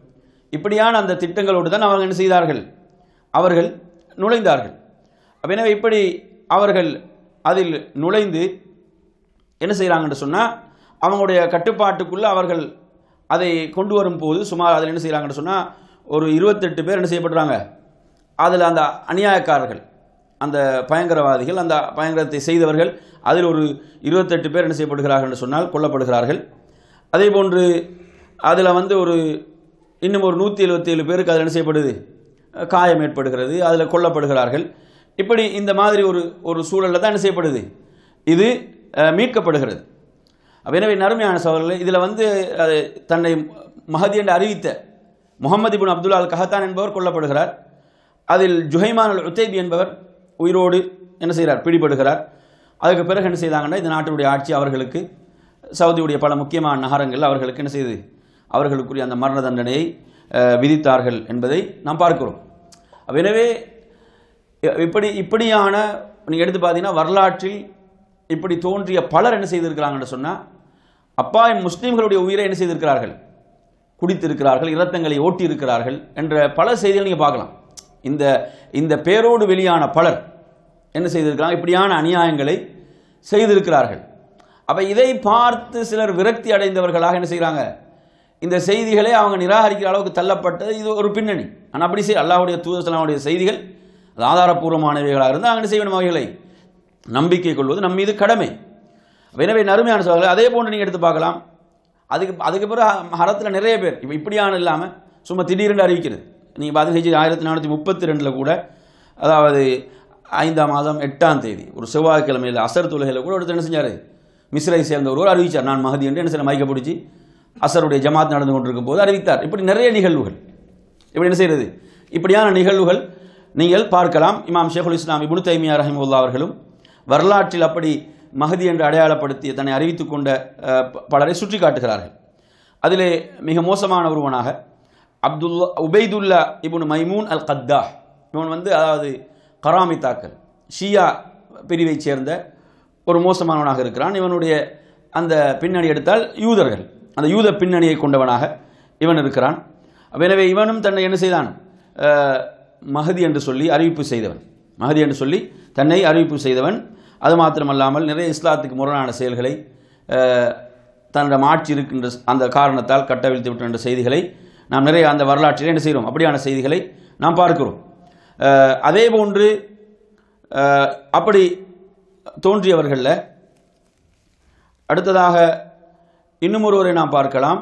இப்படியான அந்த திட்டங்களோடு தான் அவங்க என்ன செய்தார்கள் அவர்கள் நுழைந்தார்கள் அப்ப எனவே இப்படி அவர்கள் அதில் நுழைந்து என்ன செய்கிறாங்கன்னு சொன்னால் அவங்களுடைய கட்டுப்பாட்டுக்குள்ளே அவர்கள் அதை கொண்டு வரும்போது சுமார் அதில் என்ன செய்கிறாங்கன்னு சொன்னால் ஒரு இருபத்தெட்டு பேர் என்ன செய்யப்படுறாங்க அதில் அந்த அநியாயக்காரர்கள் அந்த பயங்கரவாதிகள் அந்த பயங்கரத்தை செய்தவர்கள் அதில் ஒரு இருபத்தெட்டு பேர் என்ன செய்யப்படுகிறார்கள் என்று சொன்னால் கொல்லப்படுகிறார்கள் அதே போன்று அதில் வந்து ஒரு இன்னும் ஒரு நூற்றி எழுபத்தேழு பேருக்கு அதில் என்ன செய்யப்படுது காயம் ஏற்படுகிறது அதில் கொல்லப்படுகிறார்கள் இப்படி இந்த மாதிரி ஒரு ஒரு சூழலில் தான் என்ன செய்யப்படுது இது அஹ், மீட்கப்படுகிறது அப்ப எனவே நறுமையான சகோதரர்களே இதில் வந்து அது தன்னை மஹதி என்று அறிவித்த முகமது இப்னு அப்துல்லா அல் கஹத்தான் என்பவர் கொல்லப்படுகிறார் அதில் ஜுஹைமான் அல் உத்தைபி என்பவர் உயிரோடு என்ன செய்கிறார் பிடிபடுகிறார் அதுக்கு பிறகு என்ன செய்தாங்கன்னா இந்த நாட்டினுடைய ஆட்சி அவர்களுக்கு சவுதியுடைய பல முக்கியமான நகரங்கள் அவர்களுக்கு என்ன செய்து அவர்களுக்குரிய அந்த மரண தண்டனையை அஹ், விதித்தார்கள் என்பதை நாம் பார்க்கிறோம் அப்ப எனவே இப்படி இப்படியான நீங்கள் எடுத்து பார்த்தீங்கன்னா வரலாற்றில் இப்படி தோன்றிய பலர் என்ன செய்திருக்கிறாங்கன்னு சொன்னால் அப்பா முஸ்லீம்களுடைய உயிரை என்ன செய்திருக்கிறார்கள் குடித்திருக்கிறார்கள் இரத்தங்களை ஓட்டி இருக்கிறார்கள் என்ற பல செய்திகள் நீங்கள் பார்க்கலாம் இந்த இந்த பேரோடு வெளியான பலர் என்ன செய்திருக்கிறாங்க இப்படியான அநியாயங்களை செய்திருக்கிறார்கள் அப்ப இதை பார்த்து சிலர் விரக்தி அடைந்தவர்களாக என்ன செய்கிறாங்க இந்த செய்திகளை அவங்க நிராகரிக்கிற அளவுக்கு தள்ளப்பட்டது இது ஒரு பின்னணி ஆனால் அப்படி செய் அல்லாஹ்வுடைய தூதசலாவுடைய செய்திகள் அது ஆதாரப்பூர்வமானவைகளாக இருந்தால் அங்கே செய்ய வேணும் அவைகளை நம்பிக்கை கொள்வது நம் மீது கடமை எனவே நறுமையான சோழர்கள் அதே போன்று நீங்கள் எடுத்து பார்க்கலாம் அதுக்கு அதுக்கு பிறகு ஹரத்தில் நிறைய பேர் இப்போ இப்படியான இல்லாமல் சும்மா திடீரென்று அறிவிக்கிறது நீங்கள் பார்த்து ஹிஜ்ரி ஆயிரத்தி நானூற்றி முப்பத்தி ரெண்டில் கூட அதாவது ஐந்தாம் மாதம் எட்டாம் தேதி ஒரு செவ்வாய்க்கிழமையில் அசர் தொழுகையில் கூட ஒருத்தர் என்ன செஞ்சார் மிஸ்ரை சேர்ந்த ஒருவர் அறிவித்தார் நான் மகதி என்று என்ன செய்ய மைக்க பிடிச்சி அசருடைய ஜமாத் நடந்து கொண்டிருக்கும் போது அறிவித்தார் இப்படி நிறைய நிகழ்வுகள் இப்படி என்ன செய்கிறது இப்படியான நிகழ்வுகள் நீங்கள் பார்க்கலாம் இமாம் ஷேகுல் இஸ்லாம் இபுனு தைமியா ரஹிமுல்லா அவர்களும் வரலாற்றில் அப்படி மஹதி என்று அடையாளப்படுத்திய தன்னை அறிவித்துக் கொண்ட அஹ், ப- பலரை சுட்டி காட்டுகிறார்கள் அதிலே மிக மோசமான ஒருவனாக அப்துல்லா உபைதுல்லா இப்னு மைமூன் அல் கத்தா இவன் வந்து அதாவது கராமித்தாக்கள் ஷியா பிரிவைச் சேர்ந்த ஒரு மோசமானவனாக இருக்கிறான் இவனுடைய அந்த பின்னணி எடுத்தால் யூதர்கள் அந்த யூத பின்னணியை கொண்டவனாக இவன் இருக்கிறான் அப்ப எனவே இவனும் தன்னை என்ன செய்தான் அஹ், மஹதி என்று சொல்லி அறிவிப்பு செய்தவன் மஹதி என்று சொல்லி தன்னை அறிவிப்பு செய்தவன் அது மாத்திரமல்லாமல் நிறைய இஸ்லாத்துக்கு முரணான செயல்களை அஹ், தன்னிடம் ஆட்சி இருக்கின்ற அந்த காரணத்தால் கட்டவிழ்த்து விட்ட என்ற செய்திகளை நாம் நிறைய அந்த வரலாற்றில் என்ன செய்கிறோம் அப்படியான செய்திகளை நாம் பார்க்கிறோம் அஹ், அதே போன்று அஹ், அப்படி தோன்றியவர்களில் அடுத்ததாக இன்னும் ஒருவரை நாம் பார்க்கலாம்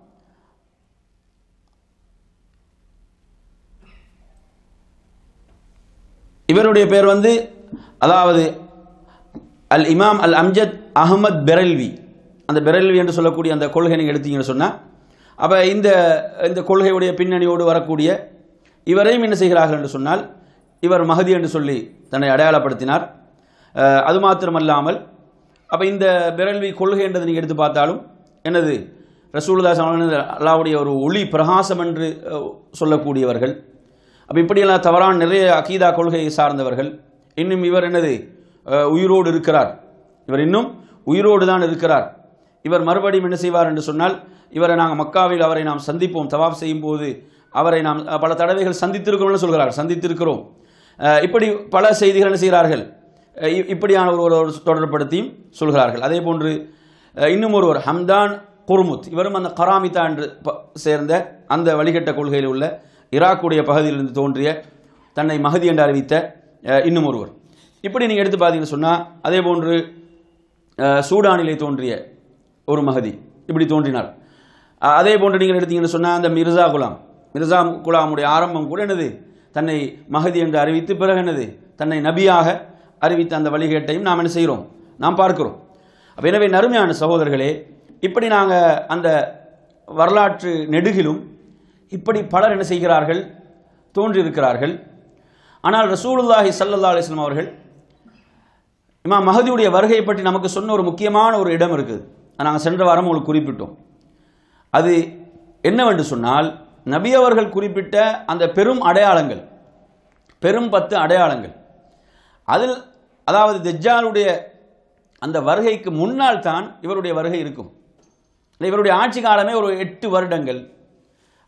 இவருடைய பேர் வந்து அதாவது அல் இமாம் அல் அம்ஜத் அஹமத் பெரல்வி அந்த பெரல்வி என்று சொல்லக்கூடிய அந்த கொள்கை நீங்கள் எடுத்தீங்கன்னு சொன்னால் அப்போ இந்த இந்த கொள்கையுடைய பின்னணியோடு வரக்கூடிய இவரையும் என்ன செய்கிறார்கள் என்று சொன்னால் இவர் மஹதி என்று சொல்லி தன்னை அடையாளப்படுத்தினார் அஹ், அது மாத்திரமல்லாமல் அப்போ இந்த பெரல்வி கொள்கை என்றதை நீங்கள் எடுத்து பார்த்தாலும் என்னது ரசூலுல்லாஹ் ஸல்லல்லாஹு அலைஹி வஸல்லம் அல்லாஹ்வுடைய ஒரு ஒளி பிரகாசம் என்று அஹ், சொல்லக்கூடியவர்கள் அப்போ இப்படியெல்லாம் தவறான நிறைய அகீதா கொள்கையை சார்ந்தவர்கள் இன்னும் இவர் என்னது அஹ், உயிரோடு இருக்கிறார் இவர் இன்னும் உயிரோடு தான் இருக்கிறார் இவர் மறுபடியும் என்ன செய்வார் என்று சொன்னால் இவரை நாங்கள் மக்காவில் அவரை நாம் சந்திப்போம் தவாப் செய்யும் போது அவரை நாம் அஹ், பல தடவைகள் சந்தித்திருக்கிறோம்னு சொல்கிறார் சந்தித்திருக்கிறோம் அஹ், இப்படி பல செய்திகள் என்ன செய்கிறார்கள் அஹ், இ- இப்படியான ஒரு ஒரு தொடர்படுத்தியும் சொல்கிறார்கள் அதே போன்று அஹ், இன்னும் ஒருவர் ஹம்தான் குர்முத் இவரும் அந்த கராமிதா என்று ப- சேர்ந்த அந்த வழிகட்ட கொள்கையில் உள்ள ஈராக்குடைய பகுதியிலிருந்து தோன்றிய தன்னை மகதி என்று அறிவித்த அஹ், இன்னும் ஒருவர் இப்படி நீங்கள் எடுத்து பார்த்தீங்கன்னு சொன்னால் அதே போன்று அஹ், சூடானிலே தோன்றிய ஒரு மகதி இப்படி தோன்றினார் அஹ், அதே போன்று நீங்கள் எடுத்தீங்கன்னு சொன்னால் அந்த மிர்சா குலாம் மிர்சா குலாமுடைய ஆரம்பம் கூட என்னது தன்னை மகதி என்று அறிவித்து பிறகு என்னது தன்னை நபியாக அறிவித்த அந்த வழிகேட்டையும் நாம் என்ன செய்கிறோம் நாம் பார்க்கிறோம் அப்ப எனவே நறுமையான சகோதரர்களே இப்படி நாங்கள் அந்த வரலாற்று நெடுகிலும் இப்படி பலர் என்ன செய்கிறார்கள் தோன்றியிருக்கிறார்கள் ஆனால் ரசூலுல்லாஹி ஸல்லல்லாஹு அலைஹி வஸல்லம் அவர்கள் இமாம் மஹதியுடைய வருகையை பற்றி நமக்கு சொன்ன ஒரு முக்கியமான ஒரு இடம் இருக்குது நாங்கள் சென்ற வாரம் உங்களுக்கு குறிப்பிட்டோம் அது என்னவென்று சொன்னால் நபி அவர்கள் குறிப்பிட்ட அந்த பெரும் அடையாளங்கள் பெரும் பத்து அடையாளங்கள் அதில் அதாவது தஜ்ஜாலுடைய அந்த வருகைக்கு முன்னால் தான் இவருடைய வருகை இருக்கும் இவருடைய ஆட்சி காலமே ஒரு எட்டு வருடங்கள்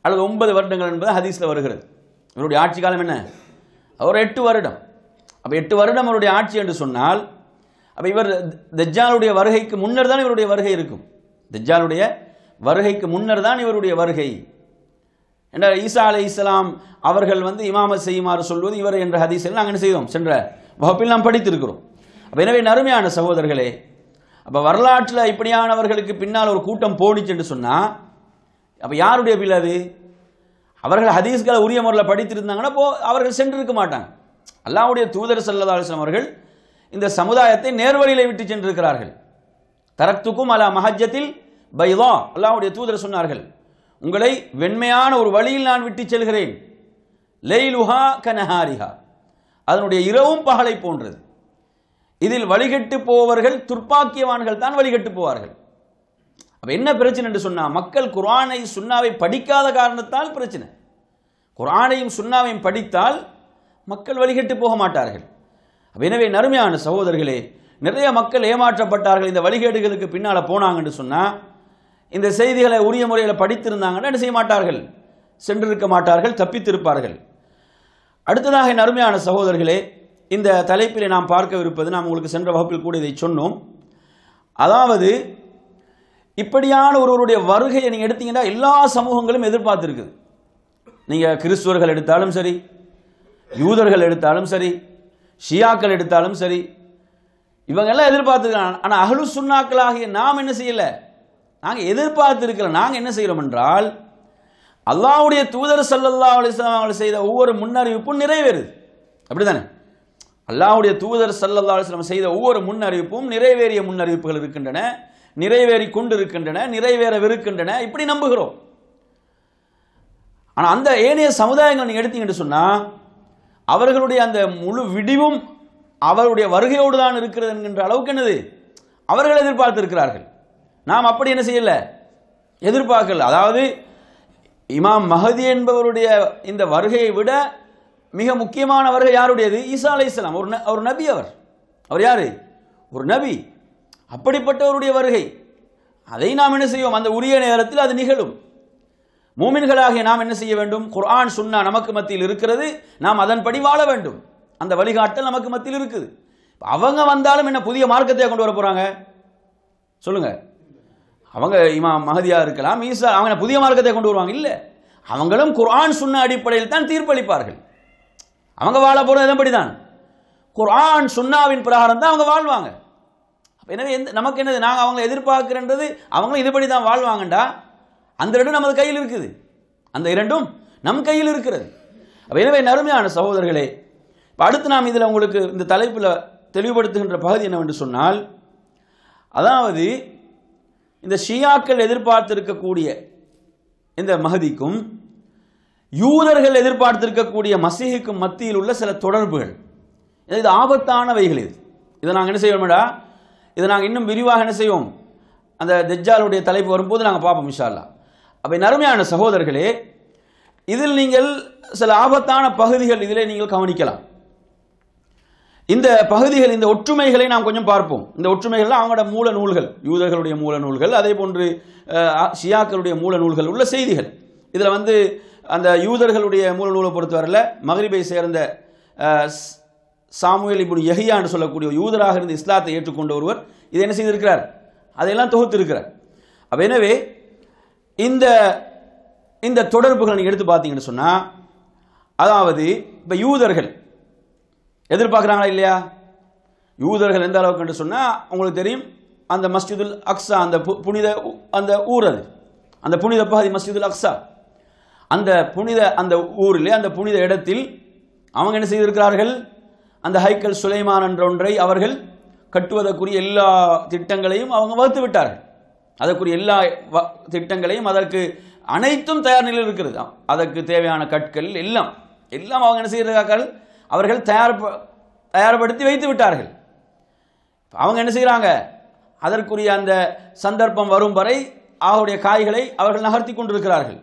அல்லது ஒன்பது வருடங்கள் என்பது ஹதீஸில் வருகிறது இவருடைய ஆட்சி காலம் என்ன அவர் எட்டு வருடம் அப்போ எட்டு வருடம் அவருடைய ஆட்சி என்று சொன்னால் அப்போ இவர் தஜ்ஜாலுடைய வருகைக்கு முன்னர் தான் இவருடைய வருகை இருக்கும் தஜ்ஜாலுடைய வருகைக்கு முன்னர் தான் இவருடைய வருகை என்ற ஈசா அலை இஸ்லாம் அவர்கள் வந்து இமாமத் செய்யுமாறு சொல்வது இவர் என்ற ஹதீஸில் நாங்கள் என்ன செய்தோம் சென்ற வகுப்பில் நாம் படித்திருக்கிறோம் அப்போ எனவே நறுமையான சகோதரர்களே அப்போ வரலாற்றில் இப்படியானவர்களுக்கு பின்னால் ஒரு கூட்டம் போனிச்சு என்று சொன்னால் அப்போ யாருடைய பில் அது அவர்கள் ஹதீஸ்களை உரிய முறையில் படித்திருந்தாங்கன்னா போ அவர்கள் சென்றிருக்க மாட்டாங்க அல்லாஹ்வுடைய தூதர் சல்லா அலுவலம் அவர்கள் இந்த சமுதாயத்தை நேர்வழியில விட்டு சென்றிருக்கிறார்கள் தரத்துக்கும் அலா மஹஜத்தில் பைதா அல்லாஹ்வுடைய தூதர் சொன்னார்கள் உங்களை வெண்மையான ஒரு வழியில் நான் விட்டு செல்கிறேன் லெய்லுஹா கனஹாரிஹா அதனுடைய இரவும் பகலை போன்றது இதில் வழிகட்டு போவர்கள் துர்ப்பாக்கியவான்கள் தான் வழிகட்டு போவார்கள் அப்ப என்ன பிரச்சனை என்று சொன்னா மக்கள் குர்ஆனை சுன்னாவை படிக்காத காரணத்தால் பிரச்சனை குர்ஆனையும் சுன்னாவையும் படித்தால் மக்கள் வழிகட்டு போக மாட்டார்கள் அப்ப எனவே நறுமையான சகோதரர்களே நிறைய மக்கள் ஏமாற்றப்பட்டார்கள் இந்த வழிகேடுகளுக்கு பின்னால போனாங்கன்னு சொன்னா இந்த செய்திகளை உரிய முறையில் படித்திருந்தாங்கன்னா என்ன செய்ய மாட்டார்கள் சென்றிருக்க மாட்டார்கள் தப்பித்திருப்பார்கள் அடுத்ததாக என் அருமையான சகோதரர்களே இந்த தலைப்பிலே நாம் பார்க்கவிருப்பது நாம் உங்களுக்கு சென்ற வகுப்பில் கூட இதை சொன்னோம் அதாவது இப்படியான ஒருவருடைய வருகையை நீங்கள் எடுத்தீங்கன்னா எல்லா சமூகங்களும் எதிர்பார்த்துருக்குது நீங்கள் கிறிஸ்துவர்கள் எடுத்தாலும் சரி யூதர்கள் எடுத்தாலும் சரி ஷியாக்கள் எடுத்தாலும் சரி இவங்க எல்லாம் எதிர்பார்த்துருக்காங்க ஆனால் அகலு சுண்ணாக்களாகிய நாம் என்ன செய்யல நாங்கள் எதிர்பார்த்திருக்கிறோம் நாங்கள் என்ன செய்கிறோம் என்றால் அல்லாஹ்வுடைய தூதர் சல்லல்லா அலிஸ்லாம் அவர்கள் செய்த ஒவ்வொரு முன்னறிவிப்பும் நிறைவேறுது அப்படிதானே அல்லாஹ்வுடைய தூதர் சல்லல்லா அலிஸ்லாம் செய்த ஒவ்வொரு முன்னறிவிப்பும் நிறைவேறிய முன்னறிவிப்புகள் இருக்கின்றன நிறைவேறி கொண்டிருக்கின்றன நிறைவேறவிருக்கின்றன இப்படி நம்புகிறோம் ஆனால் அந்த ஏனைய சமுதாயங்கள் நீங்கள் எடுத்தீங்கன்னு சொன்னால் அவர்களுடைய அந்த முழு விடிவும் அவருடைய வருகையோடு தான் இருக்கிறது என்கின்ற அளவுக்கு என்னது அவர்கள் எதிர்பார்த்திருக்கிறார்கள் நாம் அப்படி என்ன செய்யல எதிர்பார்க்கல அதாவது இமாம் மஹதி என்பவருடைய இந்த வருகையை விட மிக முக்கியமான வருகை யாருடையது ஈசா அலை இஸ்லாம் ஒரு ந- ஒரு நபி அவர் அவர் யாரு ஒரு நபி அப்படிப்பட்டவருடைய வருகை அதை நாம் என்ன செய்வோம் அந்த உரிய நேரத்தில் அது நிகழும் மூமின்களாகிய நாம் என்ன செய்ய வேண்டும் குர்ஆன் சுன்னா நமக்கு மத்தியில் இருக்கிறது நாம் அதன்படி வாழ வேண்டும் அந்த வழிகாட்டல் நமக்கு மத்தியில் இருக்குது அவங்க வந்தாலும் என்ன புதிய மார்க்கத்தை கொண்டு வர போறாங்க சொல்லுங்க அவங்க இமாம் மஹதியா இருக்கலாம் ஈசா அவங்க என்ன புதிய மார்க்கத்தை கொண்டு வருவாங்க இல்ல அவங்களும் குர்ஆன் சுன்னா அடிப்படையில் தான் தீர்ப்பளிப்பார்கள் அவங்க வாழ போறது இதன்படி தான் குர்ஆன் சுன்னாவின் பிரகாரம் தான் அவங்க வாழ்வாங்க அப்ப எனவே எந்த நமக்கு என்னது நாங்கள் அவங்களை எதிர்பார்க்கிறன்றது அவங்களும் இதுபடி தான் வாழ்வாங்கண்டா அந்த ரெண்டும் நமது கையில் இருக்குது அந்த இரண்டும் நம் கையில் இருக்கிறது அப்ப எனவே நறுமையான சகோதரர்களே இப்ப அடுத்து நாம் இதில் உங்களுக்கு இந்த தலைப்பில் தெளிவுபடுத்துகின்ற பகுதி என்னவென்று சொன்னால் அதாவது இந்த ஷியாக்கள் எதிர்பார்த்திருக்கக்கூடிய இந்த மகதிக்கும் யூதர்கள் எதிர்பார்த்திருக்கக்கூடிய மசீஹுக்கும் மத்தியில் உள்ள சில தொடர்புகள் இது ஆபத்தானவைகள் இது இதை நாங்கள் என்ன செய்வோம்டா இதை நாங்கள் இன்னும் விரிவாக என்ன செய்வோம் அந்த தெஜ்ஜாலுடைய தலைப்பு வரும்போது நாங்கள் பார்ப்போம் இன்ஷா அல்லாஹ் அப்போ நறுமையான சகோதரர்களே இதில் நீங்கள் சில ஆபத்தான பகுதிகள் இதிலே நீங்கள் கவனிக்கலாம் இந்த பகுதிகள் இந்த ஒற்றுமைகளை நாம் கொஞ்சம் பார்ப்போம் இந்த ஒற்றுமைகள் அவங்களோட மூல நூல்கள் யூதர்களுடைய மூல நூல்கள் அதே போன்று அஹ், ஷியாக்களுடைய மூல நூல்கள் உள்ள செய்திகள் இதில் வந்து அந்த யூதர்களுடைய மூல நூலை பொறுத்தவரையில் மகரிபை சேர்ந்த அஹ், ஸ்- சாமுவேல் இப்னு யஹியா என்று சொல்லக்கூடிய ஒரு யூதராக இருந்து இஸ்லாத்தை ஏற்றுக்கொண்ட ஒருவர் இதை என்ன செய்திருக்கிறார் அதையெல்லாம் தொகுத்திருக்கிறார் அப்ப எனவே இந்த இந்த தொடர்புகளை நீங்கள் எடுத்து பார்த்தீங்கன்னு சொன்னால் அதாவது இப்போ யூதர்கள் எதிர்பார்க்குறாங்களா இல்லையா யூதர்கள் எந்த அளவுக்கு என்று சொன்னால் உங்களுக்கு தெரியும் அந்த மஸ்ஜிதுல் அக்ஸா அந்த பு- புனித ஊ- அந்த ஊர் அது அந்த புனித பகுதி மஸ்ஜிதுல் அக்ஸா அந்த புனித அந்த ஊரிலே அந்த புனித இடத்தில் அவங்க என்ன செய்திருக்கிறார்கள் அந்த ஹைக்கல் சுலைமான் என்ற ஒன்றை அவர்கள் கட்டுவதற்குரிய எல்லா திட்டங்களையும் அவங்க வகுத்து விட்டார்கள் அதற்குரிய எல்லா வ- திட்டங்களையும் அதற்கு அனைத்தும் தயார் நிலையில் இருக்கிறது அதற்கு தேவையான கற்கள் எல்லாம் எல்லாம் அவங்க என்ன செய்கிறார்கள் அவர்கள் தயார் தயார்படுத்தி வைத்து விட்டார்கள் அவங்க என்ன செய்கிறாங்க அதற்குரிய அந்த சந்தர்ப்பம் வரும் வரை அவருடைய காய்களை அவர்கள் நகர்த்தி கொண்டிருக்கிறார்கள்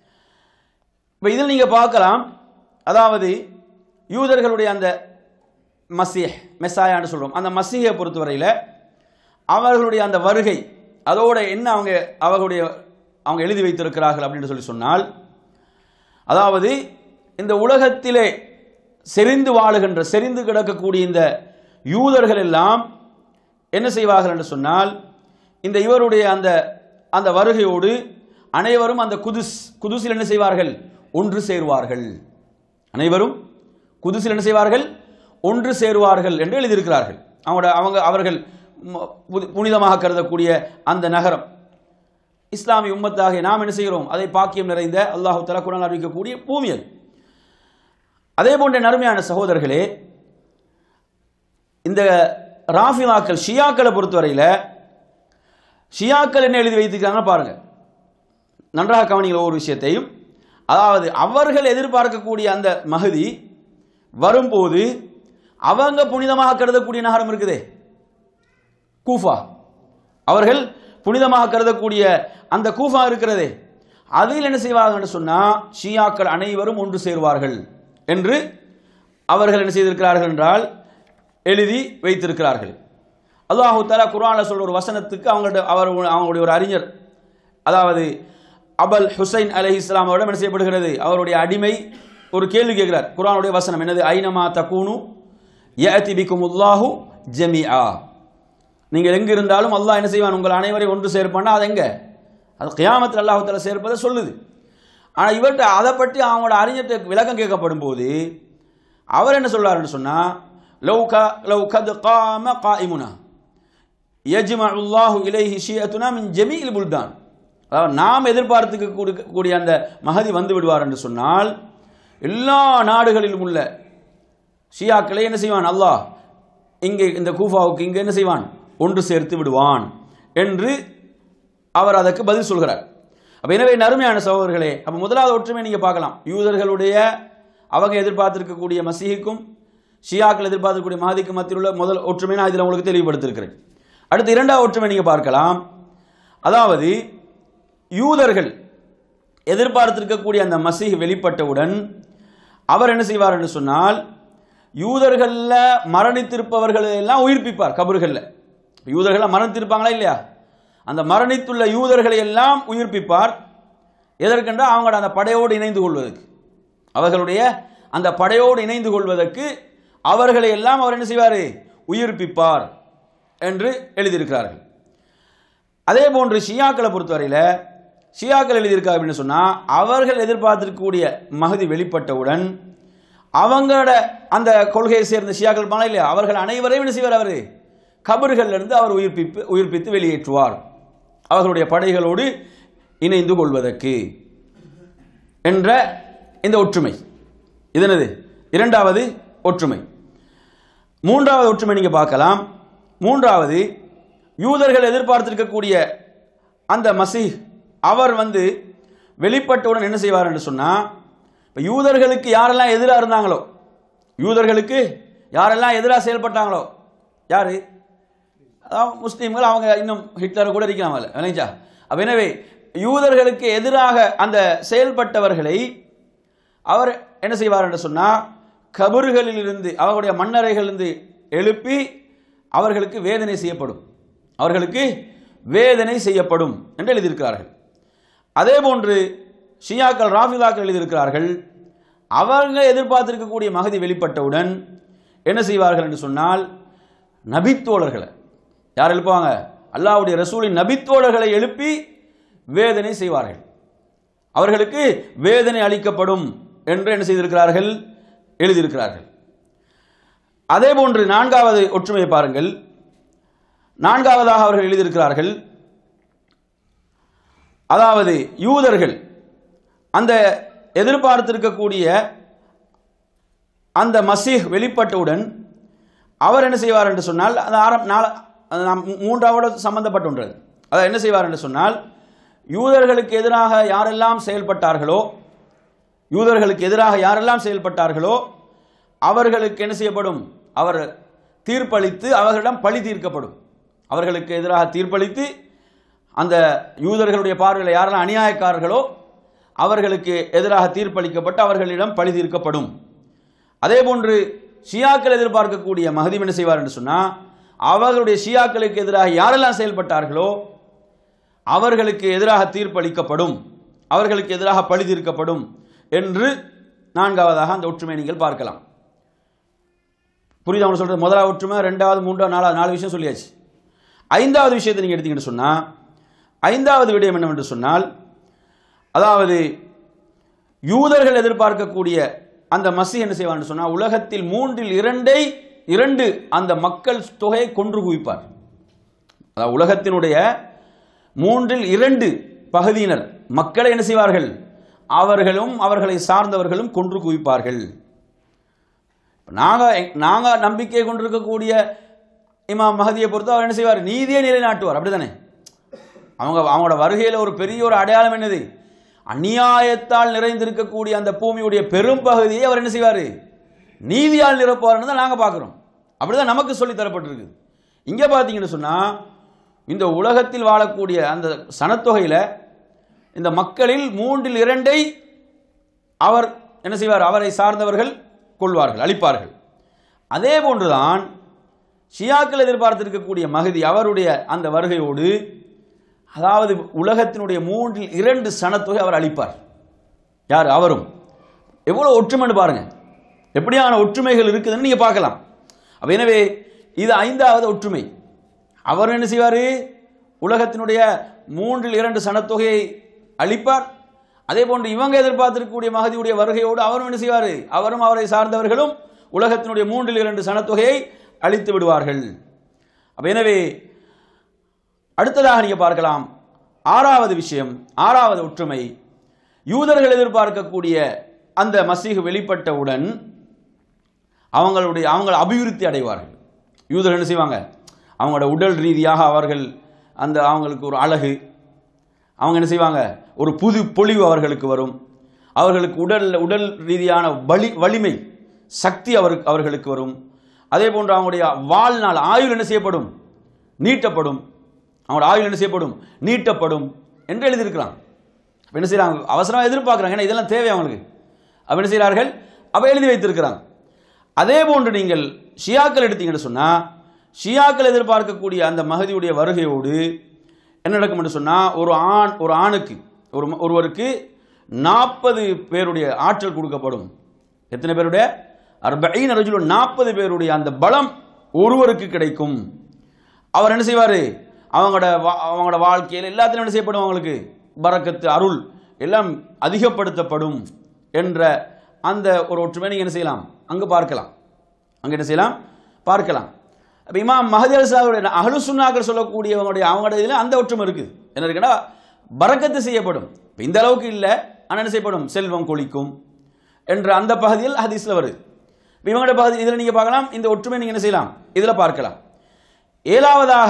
இப்போ இதில் நீங்கள் பார்க்கலாம் அதாவது யூதர்களுடைய அந்த மசீஹ் மெஸ்ஸாயான்னு சொல்கிறோம் அந்த மசீஹை பொறுத்தவரையில் அவர்களுடைய அந்த வருகை அதோட என்ன அவங்க அவர்களுடைய அவங்க எழுதி வைத்திருக்கிறார்கள் அப்படின்னு சொல்லி சொன்னால் அதாவது இந்த உலகத்திலே செறிந்து வாழுகின்ற செறிந்து கிடக்கக்கூடிய இந்த யூதர்கள் எல்லாம் என்ன செய்வார்கள் என்று சொன்னால் இந்த இவருடைய அந்த அந்த வருகையோடு அனைவரும் அந்த குதுஸ் குதுசில் என்ன செய்வார்கள் ஒன்று சேருவார்கள் அனைவரும் குதுசில் என்ன செய்வார்கள் ஒன்று சேருவார்கள் என்று எழுதியிருக்கிறார்கள் அவங்களோட அவங்க அவர்கள் ம- புதி- புனிதமாக கருதக்கூடிய அந்த நகரம் இஸ்லாமிய உம்மத்தாக நாம் என்ன செய்கிறோம் அதை பாக்கியம் நிறைந்த அல்லாஹு தலா குரான் அறிவிக்கக்கூடிய பூமி அது அதே போன்ற நறுமையான சகோதரர்களே இந்த ராஃபிலாக்கள் ஷியாக்களை பொறுத்தவரையில் ஷியாக்கள் என்ன எழுதி வைத்திருக்காங்கன்னு பாருங்க நன்றாக கவனிக்கிற ஒரு விஷயத்தையும் அதாவது அவர்கள் எதிர்பார்க்கக்கூடிய அந்த மகதி வரும்போது அவங்க புனிதமாக கருதக்கூடிய நகரம் இருக்குதே கூஃபா அவர்கள் புனிதமாக கருதக்கூடிய அந்த கூஃபா இருக்கிறதே அதில் என்ன செய்வார்கள் என்று சொன்னால் ஷியாக்கள் அனைவரும் ஒன்று சேருவார்கள் என்று அவர்கள் என்ன செய்திருக்கிறார்கள் என்றால் எழுதி வைத்திருக்கிறார்கள் அல்லாஹு தஆலா குர்ஆன்ல சொல்ற ஒரு வசனத்துக்கு அவங்கள்ட்ட அவர் அவங்களுடைய ஒரு அறிஞர் அதாவது அபல் ஹுசைன் அலைஹி இஸ்லாம் அவரிடம் என்ன செய்யப்படுகிறது அவருடைய அடிமை ஒரு கேள்வி கேட்கிறார் குர்ஆனுடைய வசனம் என்னது ஐனமா தகூனு யஅதி பிகுமுல்லாஹு ஜமீஆ நீங்கள் எங்க இருந்தாலும் அல்லாஹ் என்ன செய்வான் உங்கள் அனைவரையும் ஒன்று சேர்ப்பான்னா அது எங்க அது கியாமத்தில் அல்லாஹ் தஆலா சேர்ப்பதை சொல்லுது ஆனால் இவர்கிட்ட அதை பற்றி அவங்களோட அறிஞர்கிட்ட விளக்கம் கேட்கப்படும் போது அவர் என்ன சொல்றாருன்னு சொன்னா லவ் க லவ் கத் காம காயிமுனா யஜ்மஉ அல்லாஹு இலைஹி ஷியத்துனா மின் ஜமீல் புல்தான் அதாவது நாம் எதிர்பார்த்துக்க கூடிய- கூடிய அந்த மகதி வந்து விடுவார் என்று சொன்னால் எல்லா நாடுகளிலும் உள்ள ஷியாக்களை என்ன செய்வான் அல்லாஹ் இங்கே இந்த கூஃபாவுக்கு இங்கே என்ன செய்வான் ஒன்று சேர்த்து விடுவான் என்று அவர் அதற்கு பதில் சொல்கிறார் அப்ப எனவே நறுமையான சகோதரர்களே அப்ப முதலாவது ஒற்றுமை நீங்க பார்க்கலாம் யூதர்களுடைய அவங்க எதிர்பார்த்திருக்கக்கூடிய மசீஹுக்கும் ஷியாக்கள் எதிர்பார்க்கக்கூடிய மஹதிக்கும் மத்தியில் உள்ள முதல் ஒற்றுமை நான் இதில் உங்களுக்கு தெளிவுபடுத்திருக்கிறேன் அடுத்து இரண்டாவது ஒற்றுமை நீங்க பார்க்கலாம் அதாவது யூதர்கள் எதிர்பார்த்திருக்கக்கூடிய அந்த மசீஹ் வெளிப்பட்டவுடன் அவர் என்ன செய்வார் என்று சொன்னால் யூதர்கள்ல மரணித்திருப்பவர்களை எல்லாம் உயிர்ப்பிப்பார் கபறுகள்ல யூதர்கள் மரணித்திருப்பாங்களா இல்லையா அந்த மரணித்துள்ள யூதர்களை எல்லாம் உயிர்ப்பிப்பார் எதற்கென்றால் அவங்களோட அந்த படையோடு இணைந்து கொள்வதற்கு அவர்களுடைய அந்த படையோடு இணைந்து கொள்வதற்கு அவர்களை எல்லாம் அவர் என்ன செய்வார் உயிர்ப்பிப்பார் என்று எழுதியிருக்கிறார்கள் அதே போன்று ஷியாக்களை பொறுத்தவரையில் ஷியாக்கள் எழுதியிருக்காங்க அப்படின்னு சொன்னால் அவர்கள் எதிர்பார்த்திருக்கக்கூடிய மகதி வெளிப்பட்டவுடன் அவங்களோட அந்த கொள்கையை சேர்ந்த ஷியாக்கள் இருப்பாங்களா இல்லையா அவர்கள் அனைவரையும் என்ன செய்வார் அவர் கபறுகள்ல இருந்து அவர் உயிர்ப்பிப்பு உயிர்ப்பித்து வெளியேற்றுவார் அவர்களுடைய படைகளோடு இணைந்து கொள்வதற்கு என்ற இந்த ஒற்றுமை இது என்னது இரண்டாவது ஒற்றுமை மூன்றாவது ஒற்றுமை நீங்க பார்க்கலாம் மூன்றாவது யூதர்கள் எதிர்பார்த்திருக்கக்கூடிய அந்த மசீஹ் அவர் வந்து வெளிப்பட்டவுடன் என்ன செய்வார் என்று சொன்னா இப்ப யூதர்களுக்கு யாரெல்லாம் எதிராக இருந்தாங்களோ யூதர்களுக்கு யாரெல்லாம் எதிராக செயல்பட்டாங்களோ யாரு அதாவது முஸ்லீம்கள் அவங்க இன்னும் ஹிட்லர் கூட இருக்கலாம் அதில் விளைஞ்சா அப்ப எனவே யூதர்களுக்கு எதிராக அந்த செயல்பட்டவர்களை அவர் என்ன செய்வார் என்று சொன்னால் கபறுகளில் இருந்து அவர்களுடைய மன்னரைகளிலிருந்து எழுப்பி அவர்களுக்கு வேதனை செய்யப்படும் அவர்களுக்கு வேதனை செய்யப்படும் என்று எழுதியிருக்கிறார்கள் அதே போன்று ஷியாக்கள் ராஃபிலாக்கள் எழுதியிருக்கிறார்கள் அவங்க எதிர்பார்த்திருக்கக்கூடிய மகதி வெளிப்பட்டவுடன் என்ன செய்வார்கள் என்று சொன்னால் நபித்தோழர்களை யார் எழுப்புவாங்க அல்லாஹ்வுடைய ரசூலின் நபித்தோழர்களை எழுப்பி வேதனை செய்வார்கள் அவர்களுக்கு வேதனை அளிக்கப்படும் என்று என்ன செய்திருக்கிறார்கள் எழுதியிருக்கிறார்கள் அதே போன்று நான்காவது ஒற்றுமையை பாருங்கள் நான்காவதாக அவர்கள் எழுதியிருக்கிறார்கள் அதாவது யூதர்கள் அந்த எதிர்பார்த்திருக்கக்கூடிய அந்த மசீஹ் வெளிப்பட்டவுடன் அவர் என்ன செய்வார் என்று சொன்னால் அது ஆரம் நால அது நாம் மூ- மூன்றாவோடு சம்பந்தப்பட்ட ஒன்று அது. அதாவது என்ன செய்வார் என்று சொன்னால் யூதர்களுக்கு எதிராக யாரெல்லாம் செயல்பட்டார்களோ யூதர்களுக்கு எதிராக யாரெல்லாம் செயல்பட்டார்களோ அவர்களுக்கு என்ன செய்யப்படும் அவர் தீர்ப்பளித்து அவர்களிடம் பழி தீர்க்கப்படும் அவர்களுக்கு எதிராக தீர்ப்பளித்து அந்த யூதர்களுடைய பார்வையில் யாரெல்லாம் அநியாயக்காரர்களோ அவர்களுக்கு எதிராக தீர்ப்பளிக்கப்பட்டு அவர்களிடம் பழி தீர்க்கப்படும் அதே போன்று ஷியாக்கள் எதிர்பார்க்கக்கூடிய மகதீம் என்ன செய்வார் என்று சொன்னால் அவர்களுடைய ஷியாக்களுக்கு எதிராக யாரெல்லாம் செயல்பட்டார்களோ அவர்களுக்கு எதிராக தீர்ப்பளிக்கப்படும் அவர்களுக்கு எதிராக பழி தீர்க்கப்படும் என்று நான்காவதாக அந்த ஒற்றுமை நீங்கள் பார்க்கலாம் புரியுது அவங்க சொல்றது முதலாவது ஒற்றுமை ரெண்டாவது மூன்றாவது நாலாவது நாலு விஷயம் சொல்லியாச்சு ஐந்தாவது விஷயத்தை நீங்கள் எடுத்தீங்கன்னு சொன்னால் ஐந்தாவது விடயம் என்னவென்று சொன்னால் அதாவது யூதர்கள் எதிர்பார்க்கக்கூடிய அந்த மசி என்ன செய்வான்னு சொன்னால் உலகத்தில் மூன்றில் இரண்டை இரண்டு அந்த மக்கள் தொகையை கொன்று குவிப்பார் அதாவது உலகத்தினுடைய மூன்றில் இரண்டு பகுதியினர் மக்களை என்ன செய்வார்கள் அவர்களும் அவர்களை சார்ந்தவர்களும் கொன்று குவிப்பார்கள் நாங்கள் நாங்கள் நம்பிக்கை கொண்டிருக்கக்கூடிய இமாம் மஹதியை பொறுத்து அவர் என்ன செய்வார் நீதியை நிலைநாட்டுவார் அப்படிதானே அவங்க அவங்களோட வருகையில் ஒரு பெரிய ஒரு அடையாளம் என்னது அநியாயத்தால் நிறைந்திருக்கக்கூடிய அந்த பூமியுடைய பெரும் பகுதியை அவர் என்ன செய்வார் நீதியால் நிரப்புவார்னு தான் நாங்கள் பார்க்குறோம் அப்படிதான் நமக்கு சொல்லி தரப்பட்டிருக்கு இங்கே பார்த்தீங்கன்னு சொன்னால் இந்த உலகத்தில் வாழக்கூடிய அந்த சனத்தொகையில் இந்த மக்களில் மூன்றில் இரண்டை அவர் என்ன செய்வார் அவரை சார்ந்தவர்கள் கொள்வார்கள் அளிப்பார்கள் அதே போன்றுதான் ஷியாக்கள் எதிர்பார்த்திருக்கக்கூடிய மகதி அவருடைய அந்த வருகையோடு அதாவது உலகத்தினுடைய மூன்றில் இரண்டு சனத்தொகை அவர் அளிப்பார் யார் அவரும் எவ்வளவு ஒற்றுமைன்னு பாருங்க எப்படியான ஒற்றுமைகள் இருக்குதுன்னு நீங்க பார்க்கலாம் அப்ப எனவே இது ஐந்தாவது ஒற்றுமை அவர் என்ன செய்வார் உலகத்தினுடைய மூன்றில் இரண்டு சனத்தொகையை அளிப்பார் அதே போன்று இவங்க எதிர்பார்த்திருக்கக்கூடிய மகதியுடைய வருகையோடு அவரும் என்ன செய்வார் அவரும் அவரை சார்ந்தவர்களும் உலகத்தினுடைய மூன்றில் இரண்டு சனத்தொகையை அளித்து விடுவார்கள் அப்ப எனவே அடுத்ததாக நீங்க பார்க்கலாம் ஆறாவது விஷயம் ஆறாவது ஒற்றுமை யூதர்கள் எதிர்பார்க்கக்கூடிய அந்த மசீஹ் வெளிப்பட்டவுடன் அவங்களுடைய அவங்கள் அபிவிருத்தி அடைவார்கள் யூதர்கள் என்ன செய்வாங்க அவங்களோட உடல் ரீதியாக அவர்கள் அந்த அவங்களுக்கு ஒரு அழகு அவங்க என்ன செய்வாங்க ஒரு புது பொலிவு அவர்களுக்கு வரும் அவர்களுக்கு உடல் உடல் ரீதியான வலி வலிமை சக்தி அவருக்கு அவர்களுக்கு வரும் அதே போன்று அவங்களுடைய வாழ்நாள் ஆயுள் என்ன செய்யப்படும் நீட்டப்படும் அவங்களோட ஆயுள் என்ன செய்யப்படும் நீட்டப்படும் என்று எழுதியிருக்கிறான் அப்ப என்ன செய்யறாங்க அவசரமாக எதிர்பார்க்குறாங்க ஏன்னா இதெல்லாம் தேவை அவங்களுக்கு அப்ப என்ன செய்கிறார்கள் அப்ப எழுதி வைத்திருக்கிறாங்க அதே போன்று நீங்கள் ஷியாக்கள் எடுத்தீங்கன்னு சொன்னா ஷியாக்கள் எதிர்பார்க்கக்கூடிய அந்த மகதியுடைய வருகையோடு என்ன நடக்கும் என்று சொன்னா ஒரு ஆண் ஒரு ஆணுக்கு ஒரு ம- ஒருவருக்கு நாற்பது பேருடைய ஆற்றல் கொடுக்கப்படும் எத்தனை பேருடைய அர்பைன் ரஜுல் நாற்பது பேருடைய அந்த பலம் ஒருவருக்கு கிடைக்கும் அவர் என்ன செய்வார் அவங்களோட வா- அவங்களோட வாழ்க்கையில் எல்லாத்திலும் என்ன செய்யப்படும் அவங்களுக்கு பரக்கத்து அருள் எல்லாம் அதிகப்படுத்தப்படும் என்ற அந்த ஒரு ஒற்றுமை நீங்கள் என்ன செய்யலாம் அங்கு பார்க்கலாம் அங்கே என்ன செய்யலாம் பார்க்கலாம் அப்போ இமாம் மஹதி அல்சாவுடைய அஹ்லு சுன்னாக்கள் சொல்லக்கூடியவங்களுடைய அவங்களுடைய இதில் அந்த ஒற்றுமை இருக்குது என்ன இருக்குன்னா பரக்கத்து செய்யப்படும் இப்ப இந்த அளவுக்கு இல்லை ஆனால் என்ன செய்யப்படும் செல்வம் கொளிக்கும் என்ற அந்த பகுதியில் ஹதீஸில் வருது இப்ப இவங்களுடைய பகுதி இதில் நீங்கள் பார்க்கலாம் இந்த ஒற்றுமை நீங்கள் என்ன செய்யலாம் இதில் பார்க்கலாம் ஏழாவதாக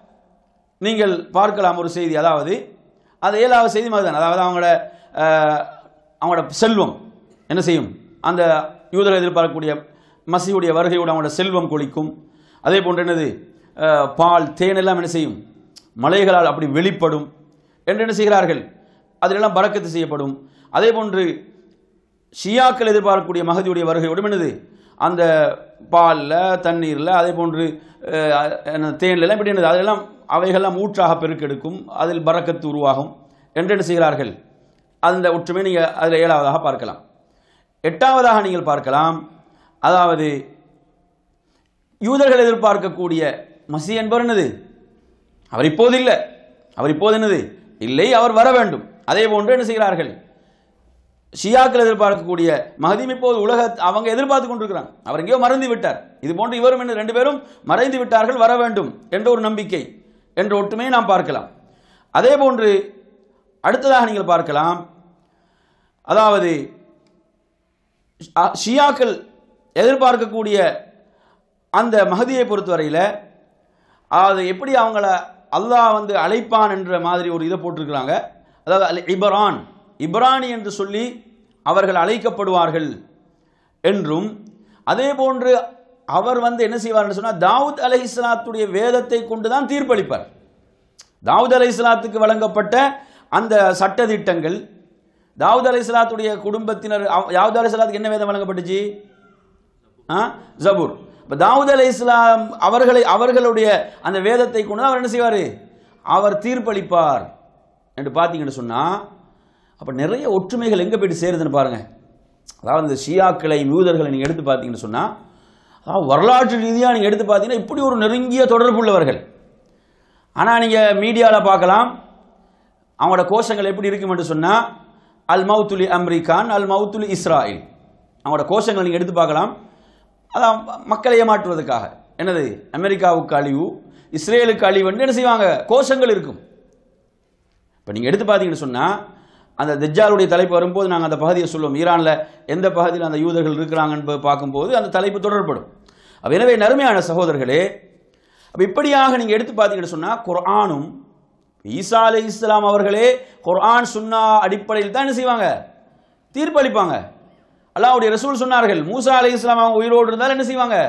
நீங்கள் பார்க்கலாம் ஒரு செய்தி அதாவது அது ஏழாவது செய்தி மாதிரி தான் அதாவது அவங்களோட அஹ், அவங்களோட செல்வம் என்ன செய்யும் அந்த யூதர்கள் எதிர்பார்க்கக்கூடிய மசியுடைய வருகையோடு அவங்களோட செல்வம் கொளிக்கும் அதே போன்று என்னது அஹ், பால் தேன் எல்லாம் என்ன செய்யும் மலைகளால் அப்படி வெளிப்படும் என்று என்ன செய்கிறார்கள் அதிலெல்லாம் பறக்கத்து செய்யப்படும் அதே போன்று ஷியாக்கள் எதிர்பார்க்கக்கூடிய மகதியுடைய வருகையோடு என்னது அந்த பாலில் தண்ணீரில் அதே போன்று அஹ், என்ன, தேன்ல எல்லாம் இப்படி என்னது அதெல்லாம் அவைகள்லாம் ஊற்றாக பெருக்கெடுக்கும் அதில் பறக்கத்து உருவாகும் என்று என்ன செய்கிறார்கள் அந்த ஒற்றுமை நீங்கள் அதில் ஏழாவதாக பார்க்கலாம் எட்டாவதாக நீங்கள் பார்க்கலாம் அதாவது யூதர்கள் எதிர்பார்க்கக்கூடிய மசி என்பவர் என்னது அவர் இப்போது இல்லை அவர் இப்போது என்னது இல்லை அவர் வர வேண்டும் அதே போன்று என்ன செய்கிறார்கள் ஷியாக்கள் எதிர்பார்க்கக்கூடிய மகதீம் இப்போது உலக அவங்க எதிர்பார்த்து கொண்டிருக்கிறாங்க அவர் எங்கேயோ மறைந்து விட்டார் இது போன்று இவரும் என்ன ரெண்டு பேரும் மறைந்து விட்டார்கள் வர வேண்டும் என்ற ஒரு நம்பிக்கை என்ற ஒற்றுமையை நாம் பார்க்கலாம் அதே போன்று அடுத்ததாக நீங்கள் பார்க்கலாம் அதாவது ஷ- ஷியாக்கள் எதிர்பார்க்கக்கூடிய அந்த மகதியை பொறுத்தவரையில் அது எப்படி அவங்கள அல்லாஹ் வந்து அழைப்பான் என்ற மாதிரி ஒரு இதை போட்டிருக்கிறாங்க அதாவது அல் இப்ரான் இப்ரானி என்று சொல்லி அவர்கள் அழைக்கப்படுவார்கள் என்றும் அதே போன்று அவர் வந்து என்ன செய்வார்னு சொன்னால் தாவூத் அலை இஸ்லாத்துடைய வேதத்தை கொண்டு தான் தீர்ப்பளிப்பார் தாவூத் அலை இஸ்லாத்துக்கு வழங்கப்பட்ட அந்த சட்டதிட்டங்கள் தாவூத் அலை இஸ்லாத்துடைய குடும்பத்தினர் அவ- தாவூத் அலை இஸ்லாத்துக்கு என்ன வேதம் வழங்கப்பட்டுச்சு ஆ? ஜபூர் இப்போ தாவூத் அலை இஸ்லாம் அவர்களை அவர்களுடைய அந்த வேதத்தை கொண்டு தான் அவர் என்ன செய்வார் அவர் தீர்ப்பளிப்பார் என்று பார்த்தீங்கன்னு சொன்னால் அப்போ நிறைய ஒற்றுமைகள் எங்கே போயிட்டு சேருதுன்னு பாருங்க அதாவது இந்த ஷியாக்களை யூதர்களை நீங்கள் எடுத்து பார்த்தீங்கன்னு சொன்னால் அதாவது வரலாற்று ரீதியாக நீங்கள் எடுத்து பார்த்தீங்கன்னா இப்படி ஒரு நெருங்கிய தொடர்பு உள்ளவர்கள் ஆனால் நீங்கள் மீடியாவில் பார்க்கலாம் அவங்களோட கோஷங்கள் எப்படி இருக்கும் என்று சொன்னால் அல் மவுத்துலி அம்ரிகான் அல் மவுத்துலி இஸ்ராயில் அவங்களோட கோஷங்கள் நீங்கள் எடுத்து பார்க்கலாம் அதான் மக்களை ஏமாற்றுவதற்காக என்னது அமெரிக்காவுக்கு அழிவு இஸ்ரேலுக்கு அழிவு என்ன செய்வாங்க கோஷங்கள் இருக்கும் இப்போ நீங்கள் எடுத்து பார்த்தீங்கன்னு சொன்னால் அந்த தஜ்ஜாலுடைய தலைப்பு வரும்போது நாங்கள் அந்த பகுதியை சொல்லுவோம் ஈரானில் எந்த பகுதியில் அந்த யூதர்கள் இருக்கிறாங்கன்னு பார்க்கும்போது அந்த தலைப்பு தொடரப்படும் அப்ப எனவே நறுமையான சகோதரர்களே அப்போ இப்படியாக நீங்கள் எடுத்து பார்த்தீங்கன்னு சொன்னால் குர்ஆனும் ஈசா அலை இஸ்லாம் அவர்களே குர்ஆன் சுன்னா அடிப்படையில் தான் என்ன செய்வாங்க தீர்ப்பளிப்பாங்க அல்லாஹ்வுடைய ரசூல் சொன்னார்கள் மூசா அலை இஸ்லாம் அவங்க உயிரோடு இருந்தாலும் என்ன செய்வாங்க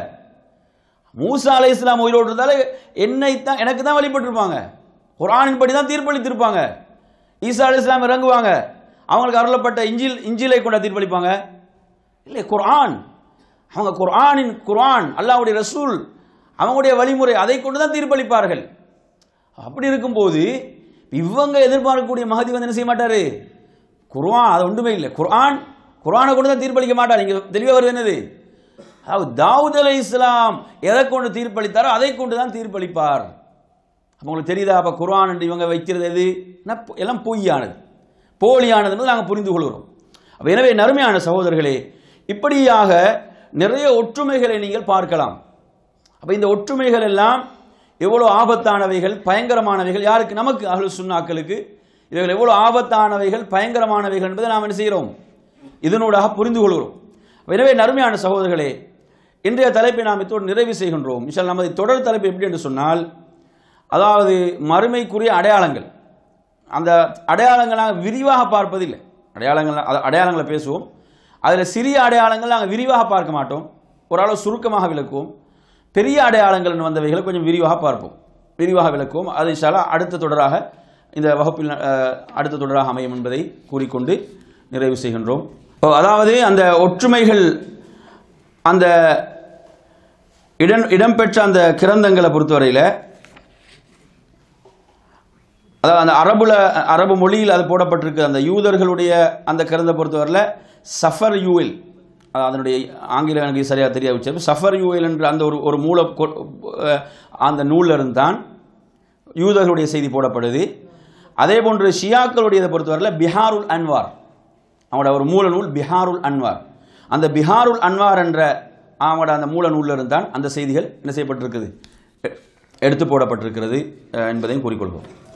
மூசா அலை இஸ்லாம் உயிரோடு இருந்தாலும் என்னை தான் எனக்கு தான் வழிபட்டிருப்பாங்க குர்ஆனின் படி தான் தீர்ப்பளித்திருப்பாங்க ஈசா அலை இஸ்லாம் இறங்குவாங்க அவங்களுக்கு அருளப்பட்ட இஞ்சில் இஞ்சிலை கொண்ட தீர்ப்பளிப்பாங்க இல்லை குர்ஆன் அவங்க குர்ஆனின் குர்ஆன் அல்லாஹ்வுடைய ரசூல் அவங்களுடைய வழிமுறை அதை கொண்டு தான் தீர்ப்பளிப்பார்கள் அப்படி இருக்கும்போது இவங்க எதிர்பார்க்கக்கூடிய மகதி வந்து என்ன செய்ய மாட்டாரு குர்ஆன் அது ஒன்றுமே இல்லை குர்ஆன் குர்ஆனை கொண்டு தான் தீர்ப்பளிக்க மாட்டார் இங்க தெளிவாக வருது என்னது அதாவது தாவூத் அலை இஸ்லாம் எதை கொண்டு தீர்ப்பளித்தாரோ அதை கொண்டு தான் தீர்ப்பளிப்பார் அப்ப உங்களுக்கு தெரியுதா அப்ப குர்ஆன் என்று இவங்க வைக்கிறது எது என்ன, எல்லாம் பொய்யானது போலியானது என்பதை நாங்கள் புரிந்து கொள்கிறோம் அப்ப எனவே நறுமையான சகோதரர்களே இப்படியாக நிறைய ஒற்றுமைகளை நீங்கள் பார்க்கலாம் அப்ப இந்த ஒற்றுமைகள் எல்லாம் எவ்வளவு ஆபத்தானவைகள் பயங்கரமானவைகள் யாருக்கு நமக்கு அகல் சுன்னாக்களுக்கு இவைகள் எவ்வளவு ஆபத்தானவைகள் பயங்கரமானவைகள் என்பதை நாம் என்ன செய்கிறோம் இதனூடாக புரிந்து கொள்கிறோம் எனவே நறுமையான சகோதரர்களே இன்றைய தலைப்பை நாம் இத்தோடு நிறைவு செய்கின்றோம் இன்ஷால் நமது தொடர் தலைப்பு எப்படி என்று சொன்னால் அதாவது மறுமைக்குரிய அடையாளங்கள் அந்த அடையாளங்கள் நாங்கள் விரிவாக பார்ப்பதில்லை அடையாளங்கள் அது அடையாளங்களை பேசுவோம் அதில் சிறிய அடையாளங்கள் நாங்கள் விரிவாக பார்க்க மாட்டோம் ஓரளவு சுருக்கமாக விளக்குவோம் பெரிய அடையாளங்கள் வந்தவைகளை கொஞ்சம் விரிவாக பார்ப்போம் விரிவாக விளக்குவோம் அது இன்ஷால்லா அடுத்த தொடராக இந்த வகுப்பில் அஹ், அடுத்த தொடராக அமையும் என்பதை கூறிக்கொண்டு நிறைவு செய்கின்றோம் இப்போ அதாவது அந்த ஒற்றுமைகள் அந்த இடம் இடம்பெற்ற அந்த கிரந்தங்களை பொறுத்தவரையில் அதாவது அந்த அரபுல அரபு மொழியில் அது போடப்பட்டிருக்கு அந்த யூதர்களுடைய அந்த கிரந்த பொறுத்தவரையில் சஃபர் யூஎல் அது அதனுடைய ஆங்கிலம் எனக்கு சரியாக தெரியாது உச்சரிப்பு. சஃபர் யூஎல் என்ற அந்த ஒரு ஒரு மூல கொ- அஹ் அந்த நூலில் இருந்தான் யூதர்களுடைய செய்தி போடப்படுது அதே போன்று ஷியாக்களுடையதை பொறுத்தவரையில் பிஹாருல் அன்வார் அவனோட ஒரு மூல நூல் பிஹாருல் அன்வார் அந்த பிஹாருல் அன்வார் என்ற அவனோட அந்த மூல நூலில் இருந்தான் அந்த செய்திகள் என்ன செய்யப்பட்டிருக்குது எ- எடுத்து போடப்பட்டிருக்கிறது அஹ், என்பதையும் கூறிக்கொள்வோம்